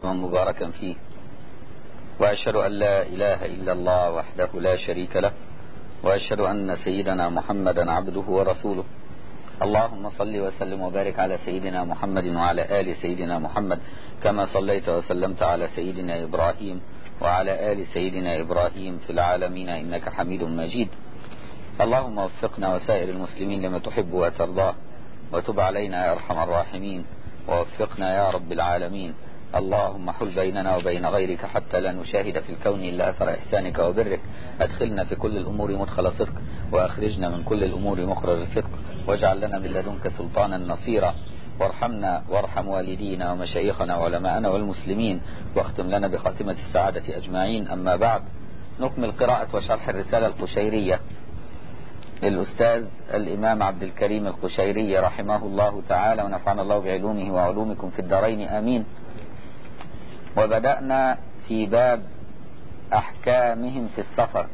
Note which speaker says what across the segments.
Speaker 1: مباركا فيه وأشهد أن لا إله إلا الله وحده لا شريك له وأشهد أن سيدنا محمدا عبده ورسوله اللهم صل وسلم وبارك على سيدنا محمد وعلى آل سيدنا محمد كما صليت وسلمت على سيدنا إبراهيم وعلى آل سيدنا إبراهيم في العالمين إنك حميد مجيد اللهم وفقنا وسائر المسلمين لما تحب وترضاه وتب علينا يا أرحم الراحمين ووفقنا يا رب العالمين اللهم حل بيننا وبين غيرك حتى لا نشاهد في الكون إلا أثر إحسانك وبرك أدخلنا في كل الأمور مدخل صدق وأخرجنا من كل الأمور مخرج صدق واجعل لنا من لدنك سلطانا نصيرا وارحمنا وارحم والدينا ومشايخنا وعلماءنا والمسلمين واختم لنا بخاتمة السعادة أجمعين أما بعد نكمل قراءة وشرح الرسالة القشيرية للأستاذ الإمام عبد الكريم القشيري رحمه الله تعالى ونفعنا الله بعلومه وعلومكم في الدارين آمين وبدأنا في باب أحكامهم في السفر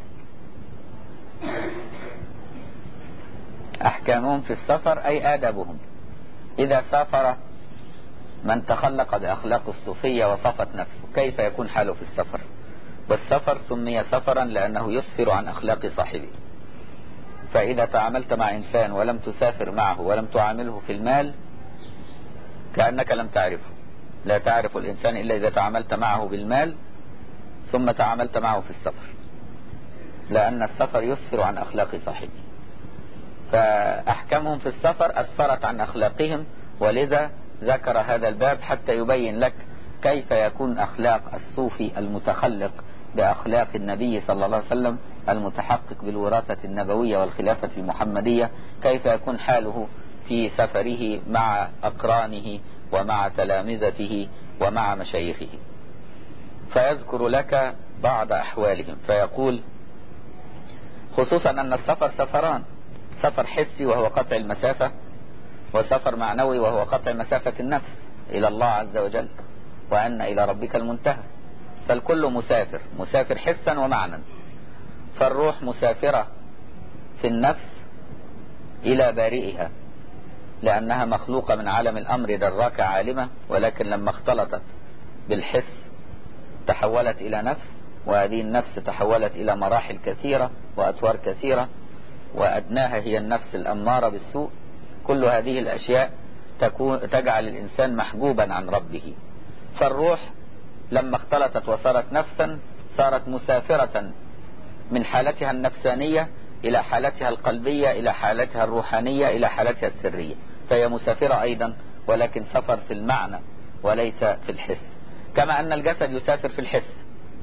Speaker 1: أحكامهم في السفر أي آدابهم إذا سافر من تخلق بأخلاق الصوفية وصفت نفسه كيف يكون حاله في السفر والسفر سمي سفرا لأنه يسفر عن أخلاق صاحبه فإذا تعاملت مع إنسان ولم تسافر معه ولم تعامله في المال كأنك لم تعرفه لا تعرف الإنسان إلا إذا تعاملت معه بالمال ثم تعاملت معه في السفر لأن السفر يسفر عن أخلاق صاحبه فأحكامهم في السفر أسفرت عن أخلاقهم ولذا ذكر هذا الباب حتى يبين لك كيف يكون أخلاق الصوفي المتخلق بأخلاق النبي صلى الله عليه وسلم المتحقق بالوراثة النبوية والخلافة المحمدية كيف يكون حاله في سفره مع أقرانه ومع تلامذته ومع مشايخه فيذكر لك بعض أحوالهم فيقول خصوصا أن السفر سفران سفر حسي وهو قطع المسافة وسفر معنوي وهو قطع مسافة النفس إلى الله عز وجل وأن إلى ربك المنتهى فالكل مسافر مسافر حسا ومعنى فالروح مسافرة في النفس إلى بارئها لأنها مخلوقة من عالم الأمر دراك عالمة ولكن لما اختلطت بالحس تحولت إلى نفس وهذه النفس تحولت إلى مراحل كثيرة وأطوار كثيرة وأدناها هي النفس الأمارة بالسوء كل هذه الأشياء تكون تجعل الإنسان محجوبا عن ربه فالروح لما اختلطت وصارت نفسا صارت مسافرة من حالتها النفسانية إلى حالتها القلبية إلى حالتها الروحانية إلى حالتها السرية فهي مسافرة أيضا ولكن سفر في المعنى وليس في الحس كما أن الجسد يسافر في الحس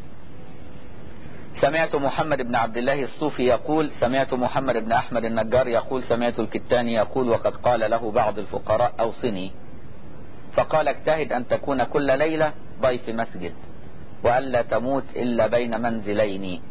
Speaker 1: سمعت محمد بن عبد الله الصوفي يقول سمعت محمد بن أحمد النجار يقول سمعت الكتاني يقول وقد قال له بعض الفقراء أوصني فقال اجتهد أن تكون كل ليلة ضيف مسجد وألا تموت إلا بين منزلين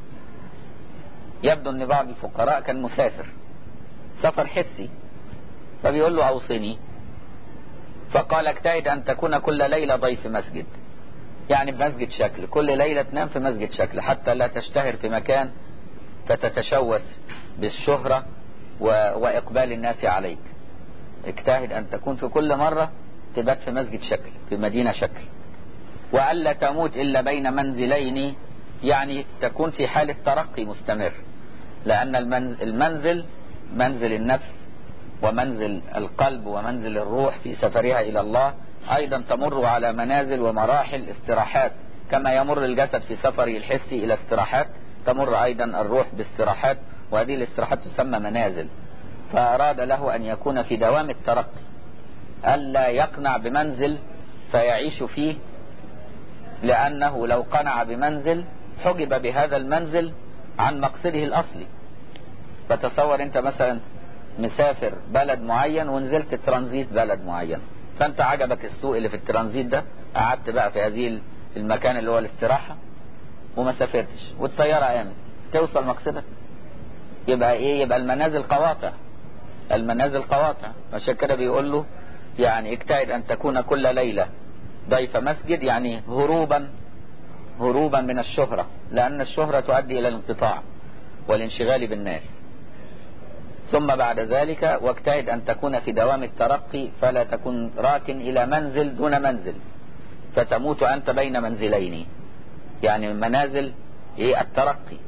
Speaker 1: يبدو أن بعض الفقراء كان مسافر سفر حسي فبيقول له أوصني فقال اجتهد أن تكون كل ليلة ضيف مسجد يعني بمسجد شكل كل ليلة تنام في مسجد شكل حتى لا تشتهر في مكان فتتشوث بالشهرة و... وإقبال الناس عليك اجتهد أن تكون في كل مرة تبات في مسجد شكل في مدينة شكل وألا تموت إلا بين منزلين يعني تكون في حالة ترقي مستمر لأن المنزل منزل النفس ومنزل القلب ومنزل الروح في سفرها إلى الله أيضا تمر على منازل ومراحل استراحات كما يمر الجسد في سفره الحسي إلى استراحات تمر أيضا الروح باستراحات وهذه الاستراحات تسمى منازل فأراد له أن يكون في دوام الترقي ألا يقنع بمنزل فيعيش فيه لأنه لو قنع بمنزل حجب بهذا المنزل عن مقصده الأصلي فتصور أنت مثلا مسافر بلد معين ونزلت ترانزيت بلد معين فأنت عجبك السوق اللي في الترانزيت ده قعدت بقى في هذه المكان اللي هو الاستراحة وما سافرتش والطيارة قامت توصل مقصدك يبقى ايه يبقى المنازل قواطع المنازل قواطع عشان كده بيقول له يعني اجتهد ان تكون كل ليلة ضيف مسجد يعني هروبا هروبا من الشهرة لأن الشهرة تؤدي إلى الانقطاع والانشغال بالناس ثم بعد ذلك واجتهد أن تكون في دوام الترقي فلا تكن راكن إلى منزل دون منزل فتموت أنت بين منزلين يعني من منازل إيه الترقي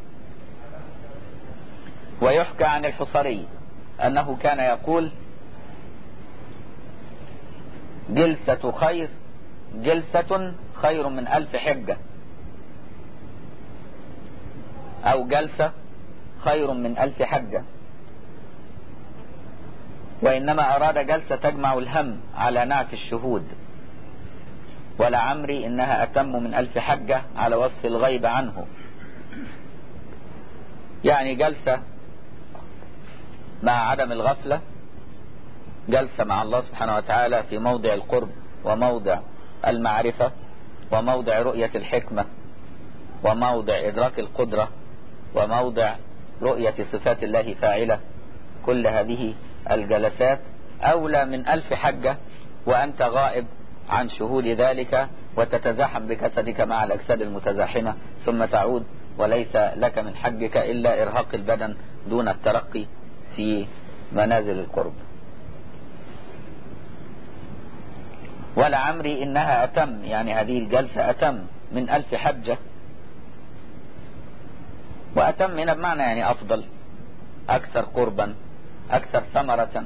Speaker 1: ويحكى عن الحصري أنه كان يقول جلسة خير جلسة خير من ألف حجة أو جلسة خير من ألف حجة وإنما أراد جلسة تجمع الهم على نعت الشهود ولعمري إنها أتم من ألف حجة على وصف الغيب عنه يعني جلسة مع عدم الغفلة جلسة مع الله سبحانه وتعالى في موضع القرب وموضع المعرفة وموضع رؤية الحكمة وموضع إدراك القدرة وموضع رؤية صفات الله فاعلة كل هذه الجلسات أولى من ألف حجة وأنت غائب عن شهود ذلك وتتزاحم بجسدك مع الأجساد المتزاحمة ثم تعود وليس لك من حجك إلا إرهاق البدن دون الترقي في منازل القرب ولعمري إنها أتم يعني هذه الجلسة أتم من ألف حجة وأتم هنا بمعنى يعني أفضل أكثر قربا أكثر ثمرة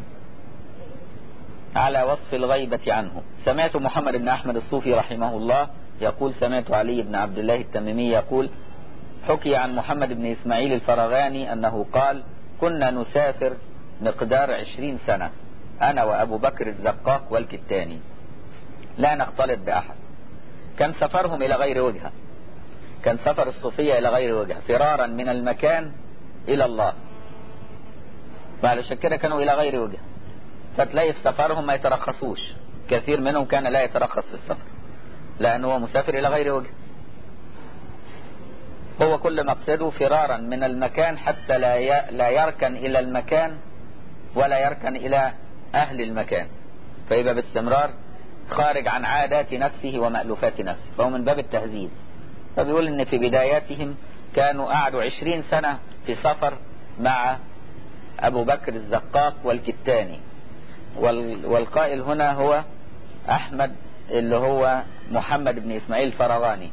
Speaker 1: على وصف الغيبة عنه سمعت محمد بن أحمد الصوفي رحمه الله يقول سمعت علي بن عبد الله التميمي يقول حكي عن محمد بن إسماعيل الفرغاني أنه قال كنا نسافر مقدار عشرين سنة أنا وأبو بكر الزقاق والكتاني لا نختلط بأحد كان سفرهم إلى غير وجهة كان سفر الصوفية إلى غير وجهة فرارا من المكان إلى الله فعلشان كده كانوا إلى غير وجهة فتلاقي في سفرهم ما يترخصوش كثير منهم كان لا يترخص في السفر لأنه هو مسافر إلى غير وجهة هو كل مقصده فرارا من المكان حتى لا لا يركن إلى المكان ولا يركن إلى أهل المكان فيبقى باستمرار خارج عن عادات نفسه ومألوفات نفسه فهو من باب التهذيب فبيقول ان في بداياتهم كانوا قعدوا عشرين سنة في سفر مع ابو بكر الزقاق والكتاني والقائل هنا هو احمد اللي هو محمد بن اسماعيل الفرغاني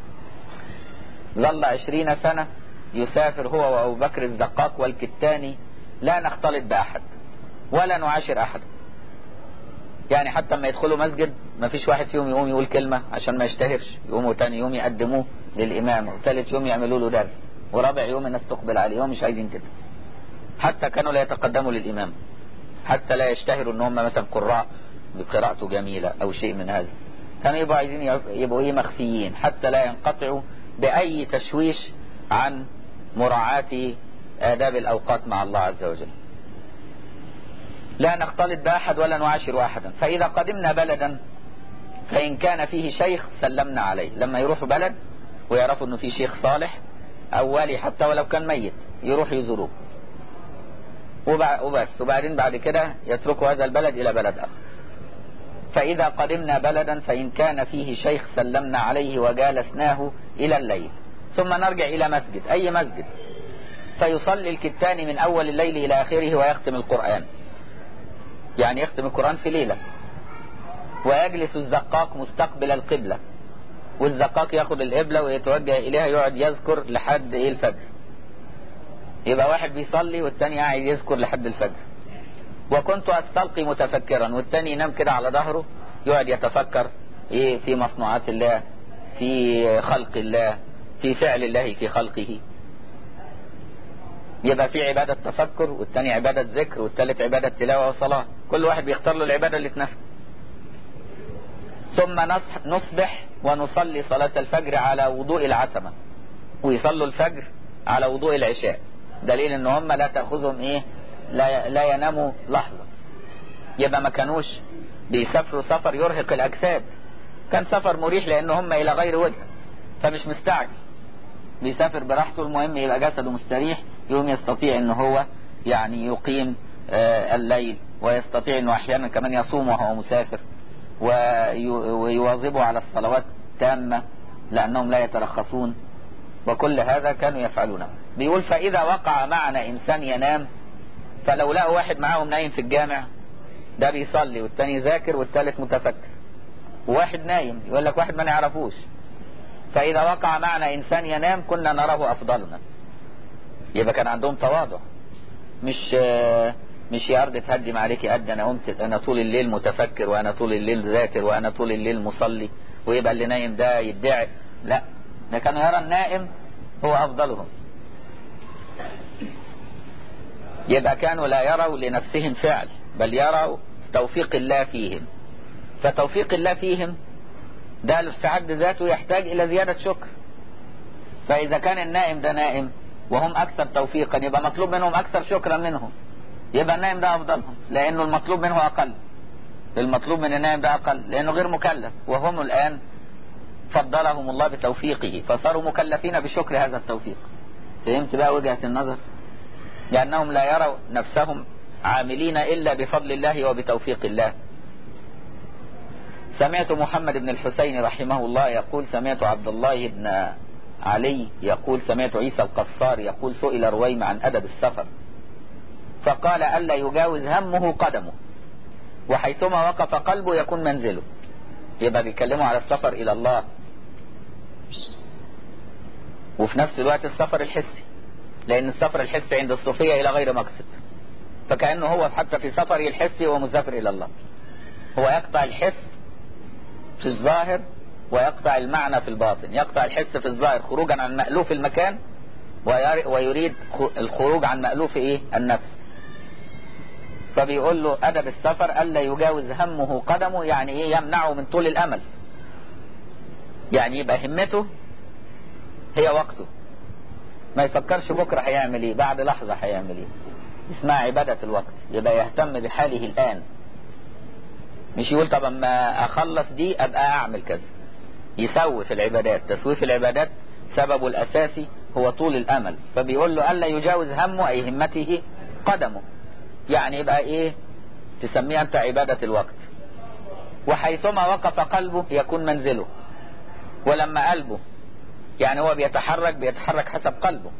Speaker 1: ظل عشرين سنة يسافر هو وابو بكر الزقاق والكتاني لا نختلط باحد ولا نعاشر احد يعني حتى لما يدخلوا مسجد ما فيش واحد فيهم يقوم يقول كلمة عشان ما يشتهرش يقوموا تاني يوم يقدموه للإمام وثالث يوم يعملوا له درس ورابع يوم الناس تقبل عليه هم مش عايزين كده حتى كانوا لا يتقدموا للإمام حتى لا يشتهروا ان هم مثلا قراء بقراءته جميلة او شيء من هذا كانوا يبقوا عايزين يبقوا ايه مخفيين حتى لا ينقطعوا بأي تشويش عن مراعاة آداب الأوقات مع الله عز وجل لا نختلط بأحد ولا نعاشر أحدا فإذا قدمنا بلدا فإن كان فيه شيخ سلمنا عليه لما يروحوا بلد ويعرفوا أنه في شيخ صالح أو والي حتى ولو كان ميت يروح يزوروه وبس وبعدين بعد كده يتركوا هذا البلد إلى بلد آخر فإذا قدمنا بلدا فإن كان فيه شيخ سلمنا عليه وجالسناه إلى الليل ثم نرجع إلى مسجد أي مسجد فيصلي الكتان من أول الليل إلى آخره ويختم القرآن يعني يختم القرآن في ليلة ويجلس الزقاق مستقبل القبلة والزقاق ياخد القبلة ويتوجه إليها يقعد يذكر لحد إيه الفجر يبقى واحد بيصلي والتاني قاعد يذكر لحد الفجر وكنت أستلقي متفكرا والتاني ينام كده على ظهره يقعد يتفكر إيه في مصنوعات الله في خلق الله في فعل الله في خلقه يبقى في عبادة تفكر والتاني عبادة ذكر والتالت عبادة تلاوة وصلاة كل واحد بيختار له العبادة اللي تناسبه ثم نصبح ونصلي صلاة الفجر على وضوء العتمة ويصلوا الفجر على وضوء العشاء دليل ان هم لا تأخذهم ايه لا, لا يناموا لحظة يبقى ما كانوش بيسافروا سفر يرهق الاجساد كان سفر مريح لان هم الى غير وجه فمش مستعجل بيسافر براحته المهم يبقى جسده مستريح يوم يستطيع ان هو يعني يقيم آه الليل ويستطيع انه احيانا كمان يصوم وهو مسافر ويواظبوا على الصلوات تامة لانهم لا يترخصون وكل هذا كانوا يفعلونه بيقول فاذا وقع معنا انسان ينام فلو لقوا واحد معاهم نايم في الجامع ده بيصلي والتاني ذاكر والتالت متفكر وواحد نايم يقول لك واحد ما نعرفوش فإذا وقع معنا إنسان ينام كنا نراه أفضلنا يبقى كان عندهم تواضع مش مش يا أرض تهدم عليك قد أنا قمت أنا طول الليل متفكر وأنا طول الليل ذاكر وأنا طول الليل مصلي ويبقى اللي نايم ده يدعي لا ده كان يرى النائم هو أفضلهم يبقى كانوا لا يروا لنفسهم فعل بل يروا توفيق الله فيهم فتوفيق الله فيهم ده في حد ذاته يحتاج إلى زيادة شكر فإذا كان النائم ده نائم وهم أكثر توفيقا يبقى مطلوب منهم أكثر شكرا منهم يبقى النائم ده أفضلهم لأنه المطلوب منه أقل المطلوب من النائم ده أقل لأنه غير مكلف وهم الآن فضلهم الله بتوفيقه فصاروا مكلفين بشكر هذا التوفيق فهمت بقى وجهة النظر لأنهم لا يروا نفسهم عاملين إلا بفضل الله وبتوفيق الله سمعت محمد بن الحسين رحمه الله يقول سمعت عبد الله بن علي يقول سمعت عيسى القصار يقول سئل رويم عن أدب السفر فقال ألا يجاوز همه قدمه وحيثما وقف قلبه يكون منزله يبقى بيكلموا على السفر إلى الله وفي نفس الوقت السفر الحسي لأن السفر الحسي عند الصوفية إلى غير مقصد فكأنه هو حتى في سفره الحسي هو مسافر إلى الله هو يقطع الحس في الظاهر ويقطع المعنى في الباطن يقطع الحس في الظاهر خروجا عن مألوف المكان ويريد الخروج عن مألوف ايه النفس فبيقول له أدب السفر ألا يجاوز همه قدمه يعني ايه يمنعه من طول الأمل يعني يبقى همته هي وقته ما يفكرش بكرة هيعمل ايه بعد لحظة هيعمل ايه اسمها عبادة الوقت يبقى يهتم بحاله الآن مش يقول طب اما اخلص دي ابقى اعمل كذا يسوي في العبادات تسويف العبادات سببه الاساسي هو طول الامل فبيقول له الا يجاوز همه اي همته قدمه يعني يبقى ايه تسميه انت عبادة الوقت وحيثما وقف قلبه يكون منزله ولما قلبه يعني هو بيتحرك بيتحرك حسب قلبه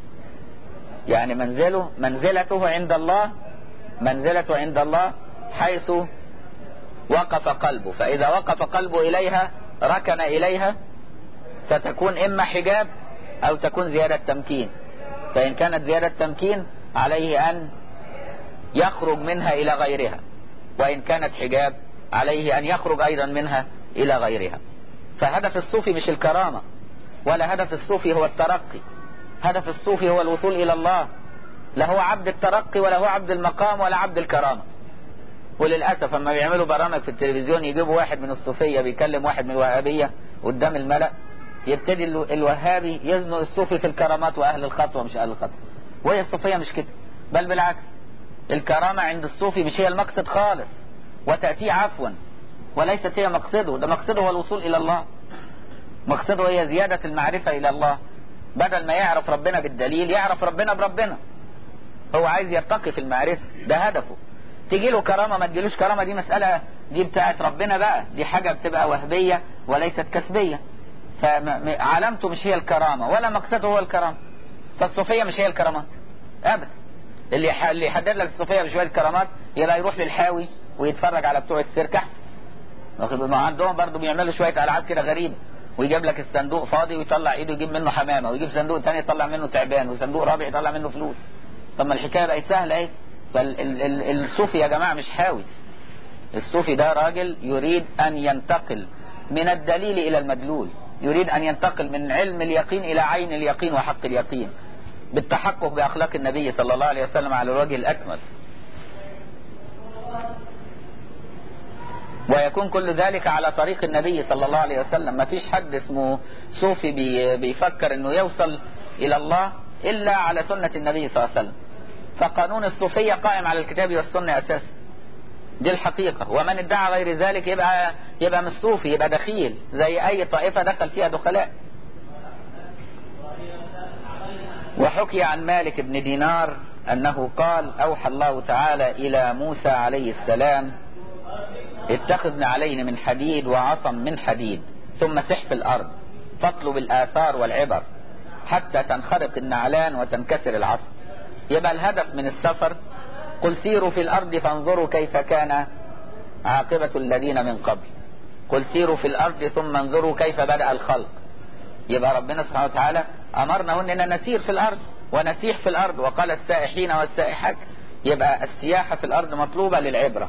Speaker 1: يعني منزله منزلته عند الله منزلته عند الله حيث وقف قلبه فإذا وقف قلبه إليها ركن إليها فتكون إما حجاب أو تكون زيادة تمكين فإن كانت زيادة تمكين عليه أن يخرج منها إلى غيرها وإن كانت حجاب عليه أن يخرج أيضا منها إلى غيرها فهدف الصوفي مش الكرامة ولا هدف الصوفي هو الترقي هدف الصوفي هو الوصول إلى الله لا هو عبد الترقي ولا هو عبد المقام ولا عبد الكرامة وللأسف لما بيعملوا برامج في التلفزيون يجيبوا واحد من الصوفية بيكلم واحد من الوهابية قدام الملأ يبتدي الوهابي يزنق الصوفي في الكرامات وأهل الخطوة مش أهل الخطوة وهي الصوفية مش كده بل بالعكس الكرامة عند الصوفي مش هي المقصد خالص وتأتيه عفوا وليست هي مقصده ده مقصده هو الوصول إلى الله مقصده هي زيادة المعرفة إلى الله بدل ما يعرف ربنا بالدليل يعرف ربنا بربنا هو عايز يرتقي في المعرفة ده هدفه تيجي له كرامة ما تجيلوش كرامة دي مسألة دي بتاعت ربنا بقى دي حاجة بتبقى وهبية وليست كسبية فعلامته مش هي الكرامة ولا مقصده هو الكرامة فالصوفية مش هي الكرامات ابدا اللي اللي يحدد لك الصوفية بشوية كرامات يبقى يروح للحاوي ويتفرج على بتوع السيرك احسن واخد ما عندهم برضه بيعملوا شوية العاب كده غريبة ويجيب لك الصندوق فاضي ويطلع ايده يجيب منه حمامة ويجيب صندوق تاني يطلع منه تعبان وصندوق رابع يطلع منه فلوس طب ما الحكاية بقت سهلة ايه فالصوفي يا جماعة مش حاوي الصوفي ده راجل يريد أن ينتقل من الدليل إلى المدلول يريد أن ينتقل من علم اليقين إلى عين اليقين وحق اليقين بالتحقق بأخلاق النبي صلى الله عليه وسلم على الوجه الأكمل ويكون كل ذلك على طريق النبي صلى الله عليه وسلم ما فيش حد اسمه صوفي بي بيفكر انه يوصل الى الله الا على سنة النبي صلى الله عليه وسلم فقانون الصوفية قائم على الكتاب والسنة أساسا دي الحقيقة ومن ادعى غير ذلك يبقى يبقى مش صوفي يبقى دخيل زي أي طائفة دخل فيها دخلاء وحكي عن مالك بن دينار أنه قال أوحى الله تعالى إلى موسى عليه السلام اتخذ نعلين من حديد وعصا من حديد ثم سح في الأرض فاطلب الآثار والعبر حتى تنخرق النعلان وتنكسر العصا يبقى الهدف من السفر قل سيروا في الأرض فانظروا كيف كان عاقبة الذين من قبل قل سيروا في الارض ثم انظروا كيف بدأ الخلق يبقى ربنا سبحانه وتعالى امرنا اننا نسير في الارض ونسيح في الارض وقال السائحين والسائحات يبقى السياحة في الارض مطلوبة للعبرة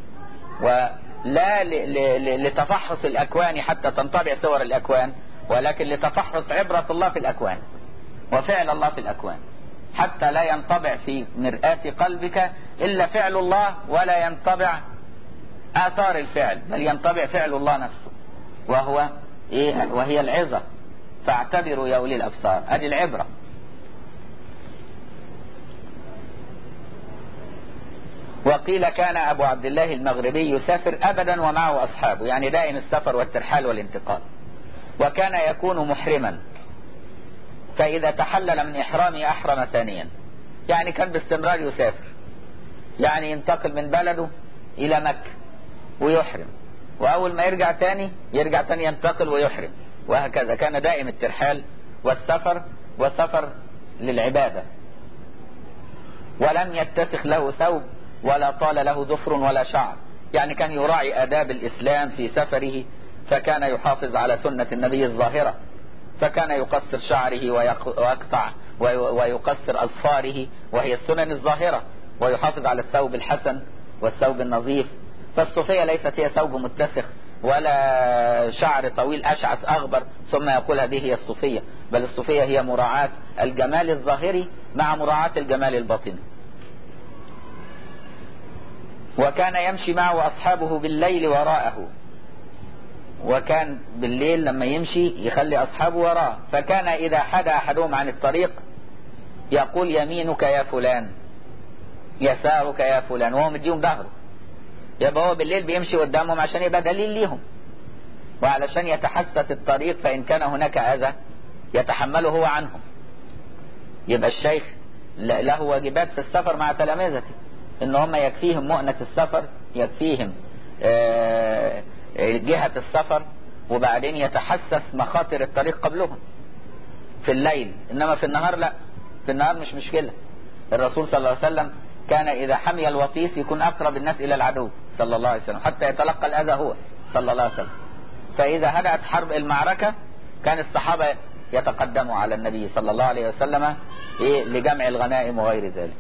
Speaker 1: ولا لتفحص الاكوان حتى تنطبع صور الاكوان ولكن لتفحص عبرة الله في الاكوان وفعل الله في الاكوان حتى لا ينطبع في مرآة قلبك الا فعل الله ولا ينطبع اثار الفعل بل ينطبع فعل الله نفسه وهو ايه وهي العظة فاعتبروا يا اولي الابصار ادي العبرة وقيل كان ابو عبد الله المغربي يسافر ابدا ومعه اصحابه يعني دائم السفر والترحال والانتقال وكان يكون محرما فاذا تحلل من احرامه احرم ثانيا يعني كان باستمرار يسافر يعني ينتقل من بلده الى مكة ويحرم واول ما يرجع تاني يرجع تاني ينتقل ويحرم وهكذا كان دائم الترحال والسفر والسفر للعبادة ولم يتسخ له ثوب ولا طال له ظفر ولا شعر يعني كان يراعي آداب الإسلام في سفره فكان يحافظ على سنة النبي الظاهرة فكان يقصر شعره ويقطع ويقصر أظفاره وهي السنن الظاهرة ويحافظ على الثوب الحسن والثوب النظيف فالصوفية ليست هي ثوب متسخ ولا شعر طويل أشعث أغبر ثم يقول هذه هي الصوفية بل الصوفية هي مراعاة الجمال الظاهري مع مراعاة الجمال الباطني وكان يمشي معه أصحابه بالليل وراءه وكان بالليل لما يمشي يخلي أصحابه وراه فكان إذا حد أحدهم عن الطريق يقول يمينك يا فلان يسارك يا فلان وهو مديهم ظهره يبقى هو بالليل بيمشي قدامهم عشان يبقى دليل ليهم وعلشان يتحسس الطريق فإن كان هناك أذى يتحمله هو عنهم يبقى الشيخ له واجبات في السفر مع تلامذته ان هم يكفيهم مؤنة السفر يكفيهم جهة السفر وبعدين يتحسس مخاطر الطريق قبلهم في الليل انما في النهار لا في النهار مش مشكلة الرسول صلى الله عليه وسلم كان اذا حمي الوطيس يكون اقرب الناس الى العدو صلى الله عليه وسلم حتى يتلقى الاذى هو صلى الله عليه وسلم فاذا هدأت حرب المعركة كان الصحابة يتقدموا على النبي صلى الله عليه وسلم إيه لجمع الغنائم وغير ذلك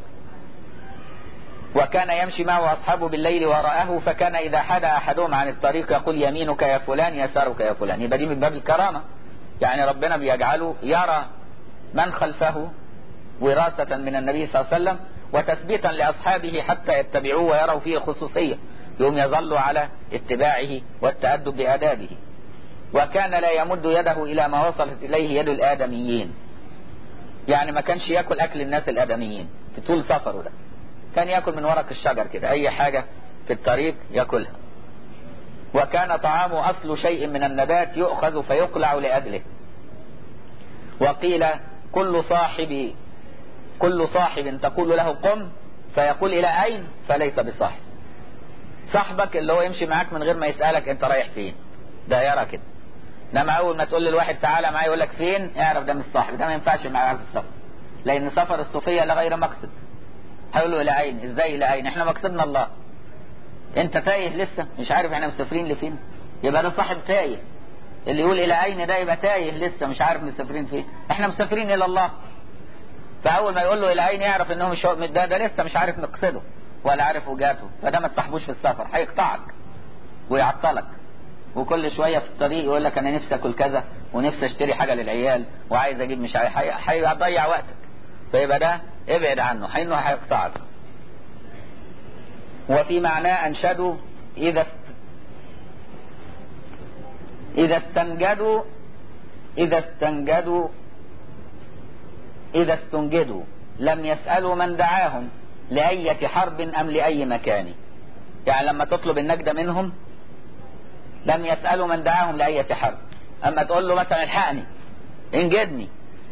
Speaker 1: وكان يمشي معه أصحابه بالليل وراءه فكان إذا حد أحدهم عن الطريق يقول يمينك يا فلان يسارك يا فلان يبقى دي من باب الكرامة يعني ربنا بيجعله يرى من خلفه وراثة من النبي صلى الله عليه وسلم وتثبيتا لأصحابه حتى يتبعوه ويروا فيه خصوصية يوم يظلوا على اتباعه والتأدب بآدابه وكان لا يمد يده إلى ما وصلت إليه يد الآدميين يعني ما كانش يأكل أكل الناس الآدميين في طول سفره ده كان يأكل من ورق الشجر كده أي حاجة في الطريق يأكلها وكان طعامه أصل شيء من النبات يؤخذ فيقلع لأجله وقيل كل صاحب كل صاحب تقول له قم فيقول إلى أين فليس بصاحب صاحبك اللي هو يمشي معاك من غير ما يسألك انت رايح فين ده يرى كده انما اول ما تقول للواحد تعالى معايا يقول لك فين اعرف ده مش صاحب ده ما ينفعش معاك في السفر لان سفر الصوفيه لغير مقصد هيقول له الى عين ازاي الى عين احنا مقصدنا الله انت تايه لسه مش عارف احنا مسافرين لفين يبقى ده صاحب تايه اللي يقول الى عين ده يبقى تايه لسه مش عارف مسافرين فين احنا مسافرين الى الله فاول ما يقول له الى عين يعرف انه مش ده ده لسه مش عارف مقصده ولا عارف وجهته فده ما تصاحبوش في السفر هيقطعك ويعطلك وكل شويه في الطريق يقول لك انا نفسي اكل كذا ونفسي اشتري حاجه للعيال وعايز اجيب مش عارف هيضيع وقتك فيبقى ده ابعد عنه حينه هيقطعك وفي معناه انشدوا اذا است... اذا استنجدوا اذا استنجدوا اذا استنجدوا لم يسألوا من دعاهم لأية حرب أم لأي مكان يعني لما تطلب النجدة منهم لم يسألوا من دعاهم لأية حرب أما تقول له مثلا الحقني انجدني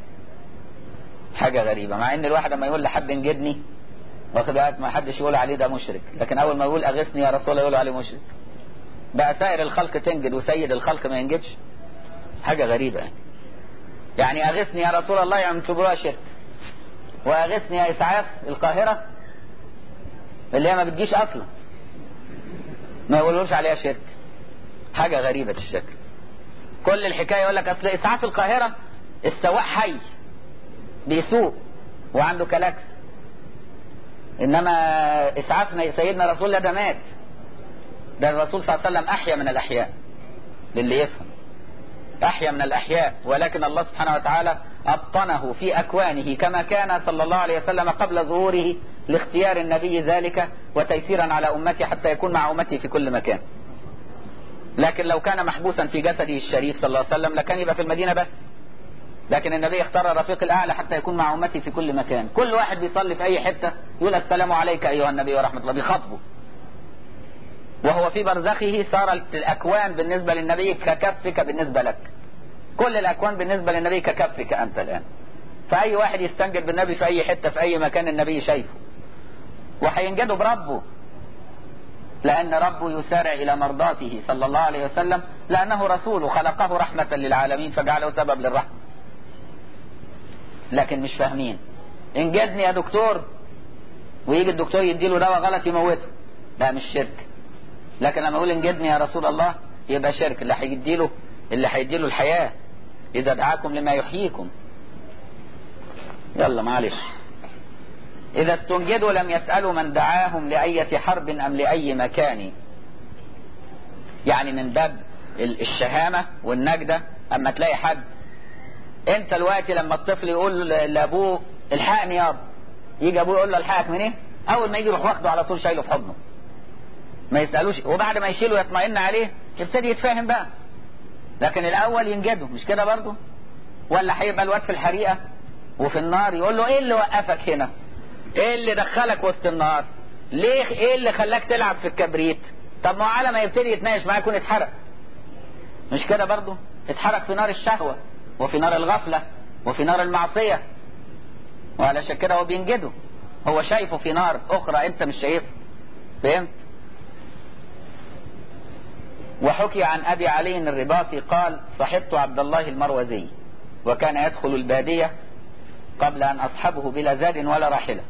Speaker 1: حاجة غريبة مع ان الواحد لما يقول لحد انجدني واخد بالك ما حدش يقول عليه ده مشرك لكن اول ما يقول اغثني يا رسول الله يقولوا عليه مشرك بقى سائر الخلق تنجد وسيد الخلق ما ينجدش حاجة غريبة يعني يعني اغثني يا رسول الله يعني تبروها شرك واغثني يا اسعاف القاهرة اللي هي ما بتجيش اصلا ما يقولوش عليها شرك حاجة غريبة الشكل كل الحكاية يقول لك اصل اسعاف القاهرة السواق حي بيسوق وعنده كلاكس انما اسعافنا سيدنا رسول الله ده مات ده الرسول صلى الله عليه وسلم احيا من الاحياء للي يفهم احيا من الاحياء ولكن الله سبحانه وتعالى ابطنه في اكوانه كما كان صلى الله عليه وسلم قبل ظهوره لاختيار النبي ذلك وتيسيرا على امته حتى يكون مع امته في كل مكان لكن لو كان محبوسا في جسده الشريف صلى الله عليه وسلم لكان يبقى في المدينة بس لكن النبي اختار الرفيق الاعلى حتى يكون مع امتي في كل مكان كل واحد بيصلي في اي حتة يقول السلام عليك ايها النبي ورحمة الله بيخاطبه وهو في برزخه صار الاكوان بالنسبة للنبي ككفك بالنسبة لك كل الاكوان بالنسبة للنبي ككفك انت الان فاي واحد يستنجد بالنبي في اي حتة في اي مكان النبي شايفه وهينجده بربه لأن ربه يسارع إلى مرضاته صلى الله عليه وسلم لأنه رسول خلقه رحمة للعالمين فجعله سبب للرحمة لكن مش فاهمين انجدني يا دكتور ويجي الدكتور يديله دواء غلط يموته لا مش شرك لكن لما يقول انجدني يا رسول الله يبقى شرك اللي هيديله اللي هيديله الحياة إذا دعاكم لما يحييكم يلا معلش إذا استنجدوا لم يسألوا من دعاهم لأية حرب أم لأي مكان يعني من باب الشهامة والنجدة أما تلاقي حد أنت الوقت لما الطفل يقول لأبوه الحقني يابا يجي أبوه يقول له الحقك من إيه؟ أول ما يجي يروح واخده على طول شايله في حضنه ما يسألوش وبعد ما يشيله يطمئن عليه يبتدي يتفاهم بقى لكن الأول ينجده مش كده برضه ولا هيبقى الواد في الحريقة وفي النار يقول له إيه اللي وقفك هنا؟ ايه اللي دخلك وسط النار ليه ايه اللي خلاك تلعب في الكبريت طب ما على ما يبتدي يتناقش معاه يكون اتحرق مش كده برضه اتحرق في نار الشهوة وفي نار الغفلة وفي نار المعصية وعلشان كده هو بينجده هو شايفه في نار اخرى انت مش شايفه فهمت وحكي عن ابي علي الرباطي قال صحبت عبد الله المروزي وكان يدخل البادية قبل ان اصحبه بلا زاد ولا راحلة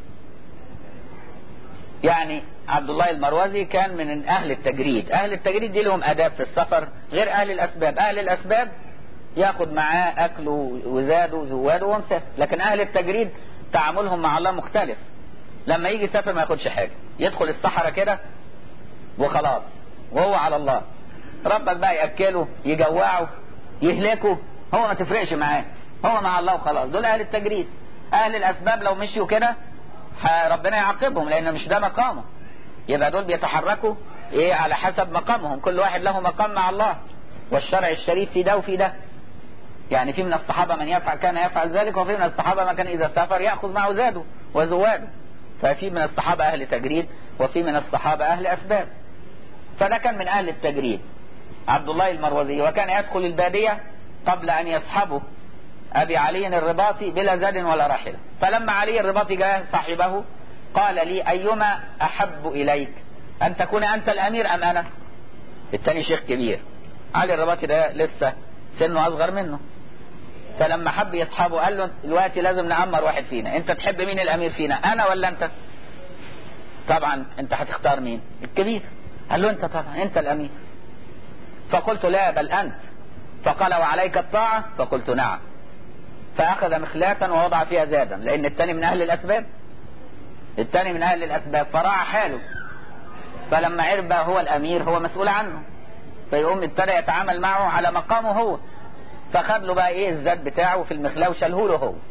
Speaker 1: يعني عبد الله المروزي كان من اهل التجريد اهل التجريد دي لهم اداب في السفر غير اهل الاسباب اهل الاسباب ياخد معاه اكله وزاده وزواده ومسافر لكن اهل التجريد تعاملهم مع الله مختلف لما يجي يسافر ما ياخدش حاجة يدخل الصحراء كده وخلاص وهو على الله ربك بقى يأكله يجوعه يهلكه هو ما تفرقش معاه هو مع الله وخلاص دول اهل التجريد اهل الاسباب لو مشيوا كده ربنا يعاقبهم لان مش ده مقامه يبقى دول بيتحركوا ايه على حسب مقامهم كل واحد له مقام مع الله والشرع الشريف في ده وفي ده يعني في من الصحابة من يفعل كان يفعل ذلك وفي من الصحابة ما كان إذا سافر يأخذ معه زاده وزواده ففي من الصحابة أهل تجريد وفي من الصحابة أهل أسباب فده كان من أهل التجريد عبد الله المروزي وكان يدخل البادية قبل أن يصحبه أبي علي الرباطي بلا زاد ولا راحلة فلما علي الرباطي جاء صاحبه قال لي أيما أحب إليك أن تكون أنت الأمير أم أنا الثاني شيخ كبير علي الرباطي ده لسه سنه أصغر منه فلما حب يصحابه قال له دلوقتي لازم نأمر واحد فينا انت تحب مين الامير فينا انا ولا انت طبعا انت هتختار مين الكبير قال له انت طبعا انت الامير فقلت لا بل انت فقال وعليك الطاعة فقلت نعم فاخذ مخلاة ووضع فيها زادا لان التاني من اهل الاسباب التاني من اهل الاسباب فراعى حاله فلما عرف بقى هو الامير هو مسؤول عنه فيقوم ابتدى يتعامل معه على مقامه هو فخد له بقى ايه الزاد بتاعه في المخلاة وشاله له هو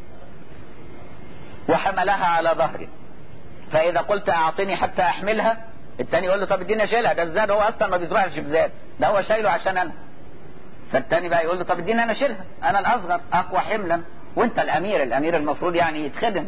Speaker 1: وحملها على ظهره فاذا قلت اعطني حتى احملها التاني يقول له طب اديني اشيلها ده الزاد هو اصلا ما بيزرعش بزاد ده هو شايله عشان انا فالتاني بقى يقول له طب اديني انا اشيلها انا الاصغر اقوى حملا وانت الامير الامير المفروض يعني يتخدم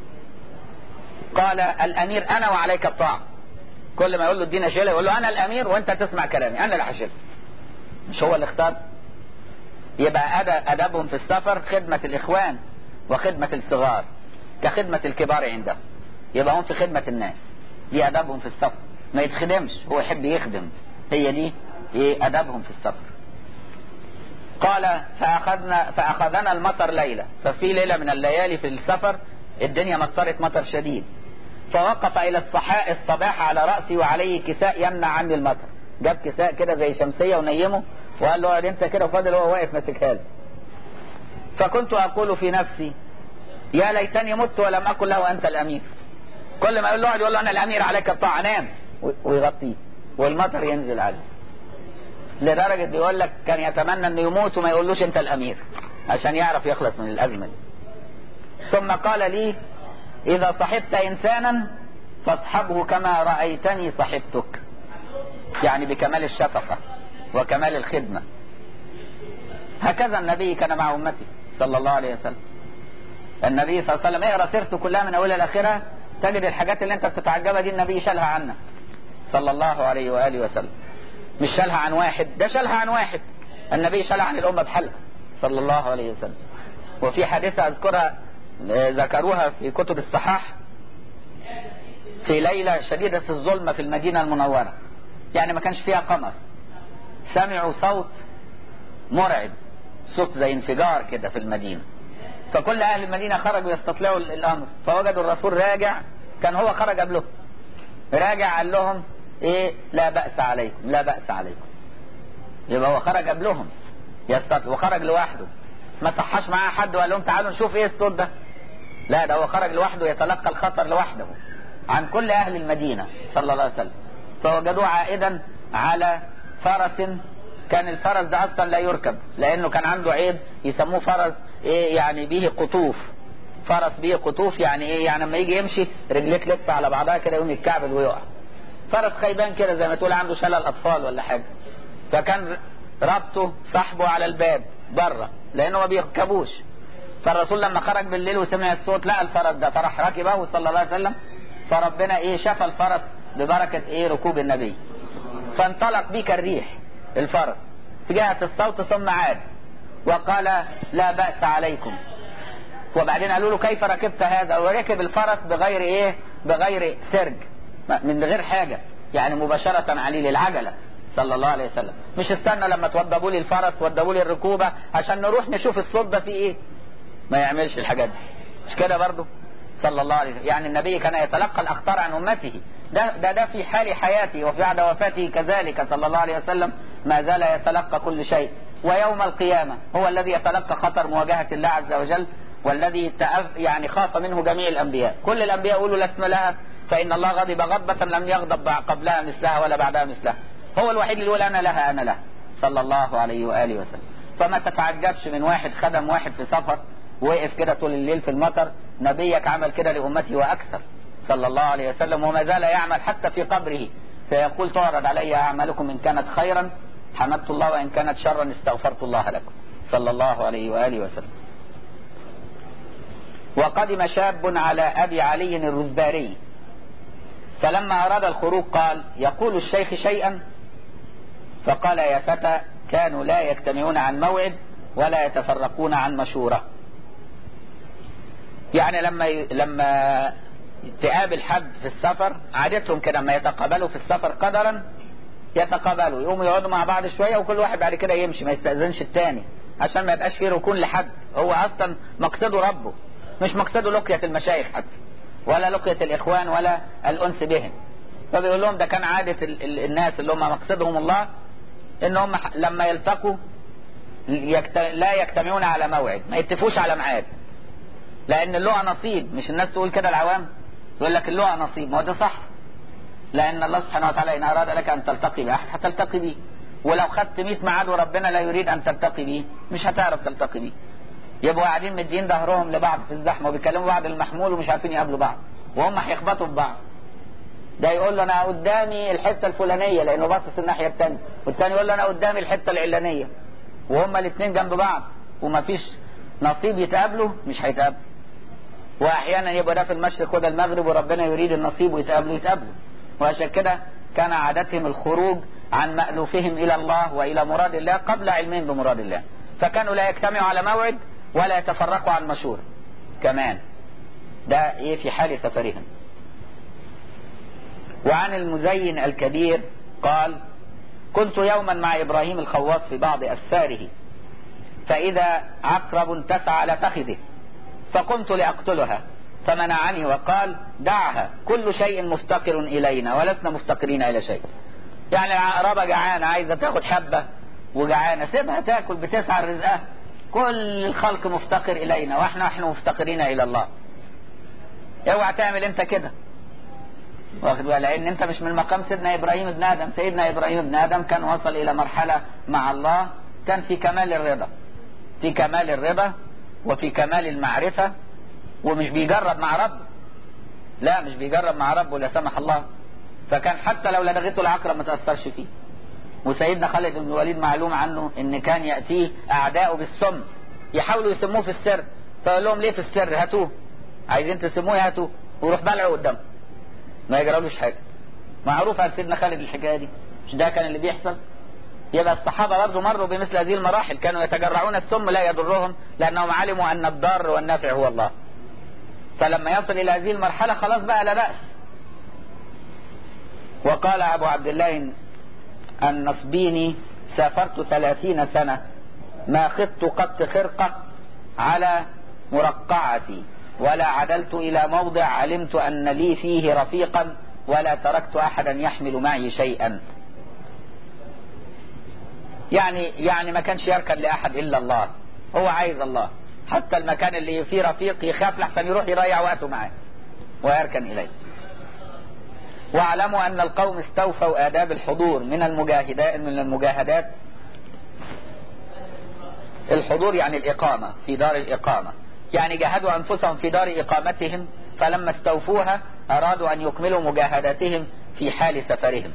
Speaker 1: قال الامير انا وعليك الطاعه كل ما يقول له اديني اشيلها يقول له انا الامير وانت تسمع كلامي انا اللي هشيلها مش هو اللي اختار يبقى أدبهم في السفر خدمة الإخوان وخدمة الصغار كخدمة الكبار عندهم يبقى هم في خدمة الناس دي أدبهم في السفر ما يتخدمش هو يحب يخدم هي دي إيه أدبهم في السفر قال فأخذنا فأخذنا المطر ليلة ففي ليلة من الليالي في السفر الدنيا مطرت مطر شديد فوقف إلى الصحاء الصباح على رأسي وعليه كساء يمنع عني المطر جاب كساء كده زي شمسيه ونيمه وقال له اقعد انت كده وفاضل هو واقف ماسكها له فكنت اقول في نفسي يا ليتني مت ولم اكن له انت الامير كل ما يقول له اقعد يقول له انا الامير عليك الطاعه نام ويغطيه والمطر ينزل عليه لدرجة بيقول لك كان يتمنى انه يموت وما يقولوش انت الامير عشان يعرف يخلص من الازمة دي ثم قال لي اذا صحبت انسانا فاصحبه كما رأيتني صحبتك يعني بكمال الشفقة وكمال الخدمة هكذا النبي كان مع امته صلى الله عليه وسلم النبي صلى الله عليه وسلم اقرا سيرته كلها من اولها لاخرها تجد الحاجات اللي انت بتتعجبها دي النبي شالها عنا صلى الله عليه واله وسلم مش شالها عن واحد ده شالها عن واحد النبي شالها عن الامه بحالها صلى الله عليه وسلم وفي حادثه اذكرها ذكروها في كتب الصحاح في ليله شديده الظلمه في المدينه المنوره يعني ما كانش فيها قمر سمعوا صوت مرعب صوت زي انفجار كده في المدينه فكل اهل المدينه خرجوا يستطلعوا الامر فوجدوا الرسول راجع كان هو خرج قبله راجع قال لهم ايه لا بأس عليكم لا بأس عليكم يبقى هو خرج قبلهم يستطلع وخرج لوحده ما صحاش معاه حد وقال لهم تعالوا نشوف ايه الصوت ده لا ده هو خرج لوحده يتلقى الخطر لوحده عن كل اهل المدينه صلى الله عليه وسلم فوجدوه عائدا على فرس كان الفرس ده اصلا لا يركب لانه كان عنده عيب يسموه فرس ايه يعني به قطوف فرس به قطوف يعني ايه يعني لما يجي يمشي رجليه تلف على بعضها كده يقوم يتكعبل ويقع فرس خيبان كده زي ما تقول عنده شلل اطفال ولا حاجه فكان ربطه صاحبه على الباب بره لانه ما بيركبوش فالرسول لما خرج بالليل وسمع الصوت لقى الفرس ده فراح ركبه صلى الله عليه وسلم فربنا ايه شفى الفرس ببركه ايه ركوب النبي فانطلق بك الريح الفرس في جهه الصوت ثم عاد وقال لا باس عليكم وبعدين قالوا له كيف ركبت هذا وركب الفرس بغير ايه بغير سرج من غير حاجه يعني مباشره عليه للعجله صلى الله عليه وسلم مش استنى لما توضبوا لي الفرس وضبوا لي الركوبه عشان نروح نشوف الصوت ده فيه ايه ما يعملش الحاجات دي مش كده برضه صلى الله عليه وسلم يعني النبي كان يتلقى الاخطار عن امته ده ده ده في حال حياته وفي بعد وفاته كذلك صلى الله عليه وسلم ما زال يتلقى كل شيء ويوم القيامه هو الذي يتلقى خطر مواجهه الله عز وجل والذي يعني خاف منه جميع الانبياء كل الانبياء يقولوا لا اسم لها فان الله غضب غضبه لم يغضب قبلها مثلها ولا بعدها مثلها هو الوحيد اللي يقول انا لها انا لها صلى الله عليه واله وسلم فما تتعجبش من واحد خدم واحد في سفر وقف كده طول الليل في المطر نبيك عمل كده لامته واكثر صلى الله عليه وسلم وما زال يعمل حتى في قبره فيقول تعرض علي اعمالكم ان كانت خيرا حمدت الله وان كانت شرا استغفرت الله لكم صلى الله عليه واله وسلم وقدم شاب على ابي علي الرزباري فلما اراد الخروج قال يقول الشيخ شيئا فقال يا فتى كانوا لا يجتمعون عن موعد ولا يتفرقون عن مشوره يعني لما ي... لما تقابل حد في السفر عادتهم كده لما يتقابلوا في السفر قدرا يتقابلوا يقوموا يقعدوا مع بعض شويه وكل واحد بعد كده يمشي ما يستاذنش التاني عشان ما يبقاش فيه ركون لحد هو اصلا مقصده ربه مش مقصده لقيه المشايخ حتى ولا لقيه الاخوان ولا الانس بهم فبيقول لهم ده كان عاده ال... ال... الناس اللي هم مقصدهم الله ان هم لما يلتقوا يكت... لا يجتمعون على موعد ما يتفقوش على ميعاد لان اللقى نصيب مش الناس تقول كده العوام يقول لك اللقى نصيب ما هو ده صح لان الله سبحانه وتعالى ان اراد لك ان تلتقي باحد هتلتقي بيه ولو خدت 100 ميعاد وربنا لا يريد ان تلتقي بيه مش هتعرف تلتقي بيه يبقوا قاعدين مدين ظهرهم لبعض في الزحمه وبيكلموا بعض المحمول ومش عارفين يقابلوا بعض وهم هيخبطوا في بعض ده يقول له انا قدامي الحته الفلانيه لانه باصص الناحيه الثانيه والثاني يقول له انا قدامي الحته العلانيه وهما الاثنين جنب بعض ومفيش نصيب يتقابلوا مش هيتقابلوا واحيانا يبقى ده في المشرق وده المغرب وربنا يريد النصيب ويتقابلوا يتقابلوا وعشان كده كان عادتهم الخروج عن مألوفهم الى الله والى مراد الله قبل علمهم بمراد الله فكانوا لا يجتمعوا على موعد ولا يتفرقوا عن مشورة كمان ده ايه في حال سفرهم وعن المزين الكبير قال كنت يوما مع ابراهيم الخواص في بعض اسفاره فاذا عقرب تسعى على فخذه فقمت لاقتلها فمنعني وقال دعها كل شيء مفتقر الينا ولسنا مفتقرين الى شيء يعني العقربة جعانة عايزة تاخد حبة وجعانة سيبها تاكل بتسعى رزقها كل الخلق مفتقر إلينا واحنا نحن مفتقرين إلى الله اوعى تعمل انت كده واخد بالك لان انت مش من مقام سيدنا ابراهيم ابن ادم سيدنا ابراهيم ابن ادم كان وصل الى مرحله مع الله كان في كمال الرضا في كمال الرضا وفي كمال المعرفه ومش بيجرب مع ربه لا مش بيجرب مع ربه لا سمح الله فكان حتى لو لدغته العقرب ما تاثرش فيه وسيدنا خالد بن الوليد معلوم عنه ان كان ياتيه اعداؤه بالسم يحاولوا يسموه في السر فيقول لهم ليه في السر هاتوه عايزين تسموه هاتوه ويروح بلعه قدامه ما يجرالوش حاجه معروف عن سيدنا خالد الحكايه دي مش ده كان اللي بيحصل يبقى الصحابه برضه مروا بمثل هذه المراحل كانوا يتجرعون السم لا يضرهم لانهم علموا ان الضار والنافع هو الله فلما يصل الى هذه المرحله خلاص بقى لا باس وقال ابو عبد الله النصبيني سافرت ثلاثين سنه ما خضت قط خرقه على مرقعتي ولا عدلت إلى موضع علمت أن لي فيه رفيقا ولا تركت أحدا يحمل معي شيئا يعني يعني ما كانش يركن لأحد إلا الله هو عايز الله حتى المكان اللي فيه رفيق يخاف لحسن يروح يضيع وقته معاه ويركن إليه واعلموا أن القوم استوفوا آداب الحضور من المجاهدات من المجاهدات الحضور يعني الإقامة في دار الإقامة يعني جاهدوا أنفسهم في دار إقامتهم فلما استوفوها أرادوا أن يكملوا مجاهداتهم في حال سفرهم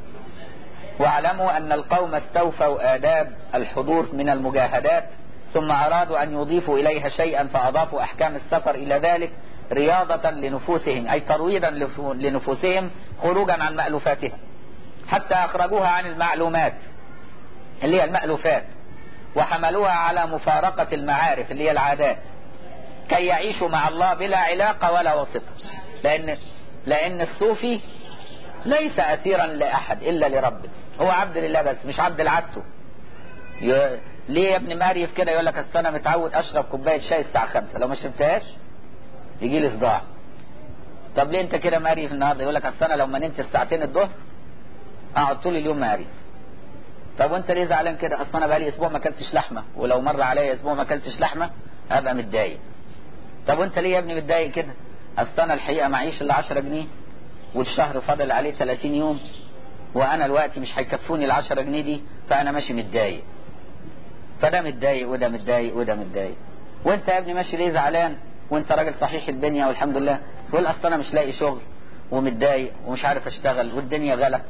Speaker 1: واعلموا أن القوم استوفوا آداب الحضور من المجاهدات ثم أرادوا أن يضيفوا إليها شيئا فأضافوا أحكام السفر إلى ذلك رياضة لنفوسهم أي ترويضا لنفوسهم خروجا عن مألوفاتها حتى أخرجوها عن المعلومات اللي هي المألوفات وحملوها على مفارقة المعارف اللي هي العادات كي يعيشوا مع الله بلا علاقة ولا واسطة لأن لأن الصوفي ليس أسيرا لأحد إلا لربه هو عبد لله بس مش عبد لعادته ي... ليه يا ابن ماريف كده يقول لك اصل انا متعود اشرب كوبايه شاي الساعه 5 لو ما شربتهاش يجي لي صداع طب ليه انت كده ماريف النهارده يقول لك اصل انا لو ما نمت الساعتين الظهر اقعد طول اليوم ماريف طب وانت ليه زعلان كده اصل انا بقالي اسبوع ما اكلتش لحمه ولو مر عليا اسبوع ما اكلتش لحمه ابقى متضايق طب وانت ليه يا ابني متضايق كده اصل انا الحقيقه معيش الا 10 جنيه والشهر فاضل عليه 30 يوم وانا الوقت مش هيكفوني ال 10 جنيه دي فانا ماشي متضايق فده متضايق وده متضايق وده متضايق وانت يا ابني ماشي ليه زعلان وانت راجل صحيح الدنيا والحمد لله تقول اصل انا مش لاقي شغل ومتضايق ومش عارف اشتغل والدنيا غلا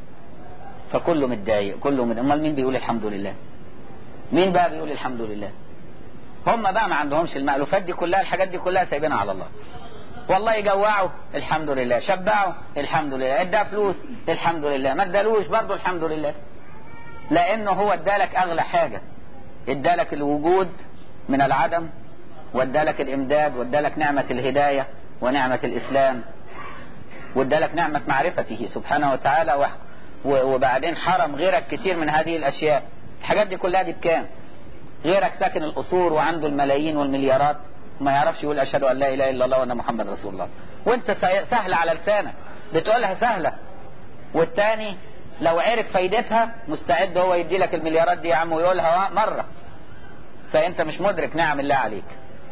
Speaker 1: فكله متضايق كله متضايق امال مين بيقول الحمد لله مين بقى بيقول الحمد لله هم بقى ما عندهمش المألوفات دي كلها الحاجات دي كلها سايبينها على الله والله يجوعوا الحمد لله شبعوا الحمد لله ادى فلوس الحمد لله ما ادالوش برضه الحمد لله لانه هو ادالك اغلى حاجه ادالك الوجود من العدم وادالك الامداد وادالك نعمه الهدايه ونعمه الاسلام وادالك نعمه معرفته سبحانه وتعالى وبعدين حرم غيرك كتير من هذه الاشياء الحاجات دي كلها دي بكام غيرك ساكن القصور وعنده الملايين والمليارات ما يعرفش يقول اشهد ان لا اله الا الله وان محمد رسول الله وانت سهله على لسانك بتقولها سهله والتاني لو عرف فايدتها مستعد هو يدي لك المليارات دي يا عم ويقولها مره فانت مش مدرك نعم الله عليك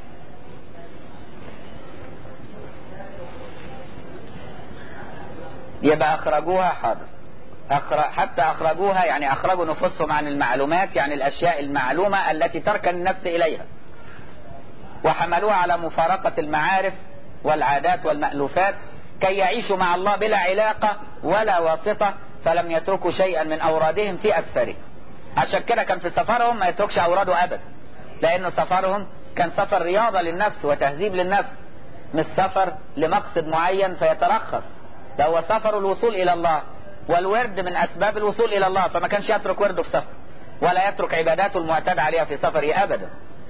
Speaker 1: يبقى اخرجوها حاضر أخرج حتى أخرجوها يعني أخرجوا نفوسهم عن المعلومات يعني الأشياء المعلومة التي تركن النفس إليها وحملوها على مفارقة المعارف والعادات والمألوفات كي يعيشوا مع الله بلا علاقة ولا واسطة فلم يتركوا شيئا من أورادهم في أسفره عشان كده كان في سفرهم ما يتركش أوراده أبدا لأنه سفرهم كان سفر رياضة للنفس وتهذيب للنفس مش سفر لمقصد معين فيترخص ده هو سفر الوصول إلى الله والورد من أسباب الوصول إلى الله فما كانش يترك ورده في سفر ولا يترك عباداته المعتاد عليها في سفره أبدا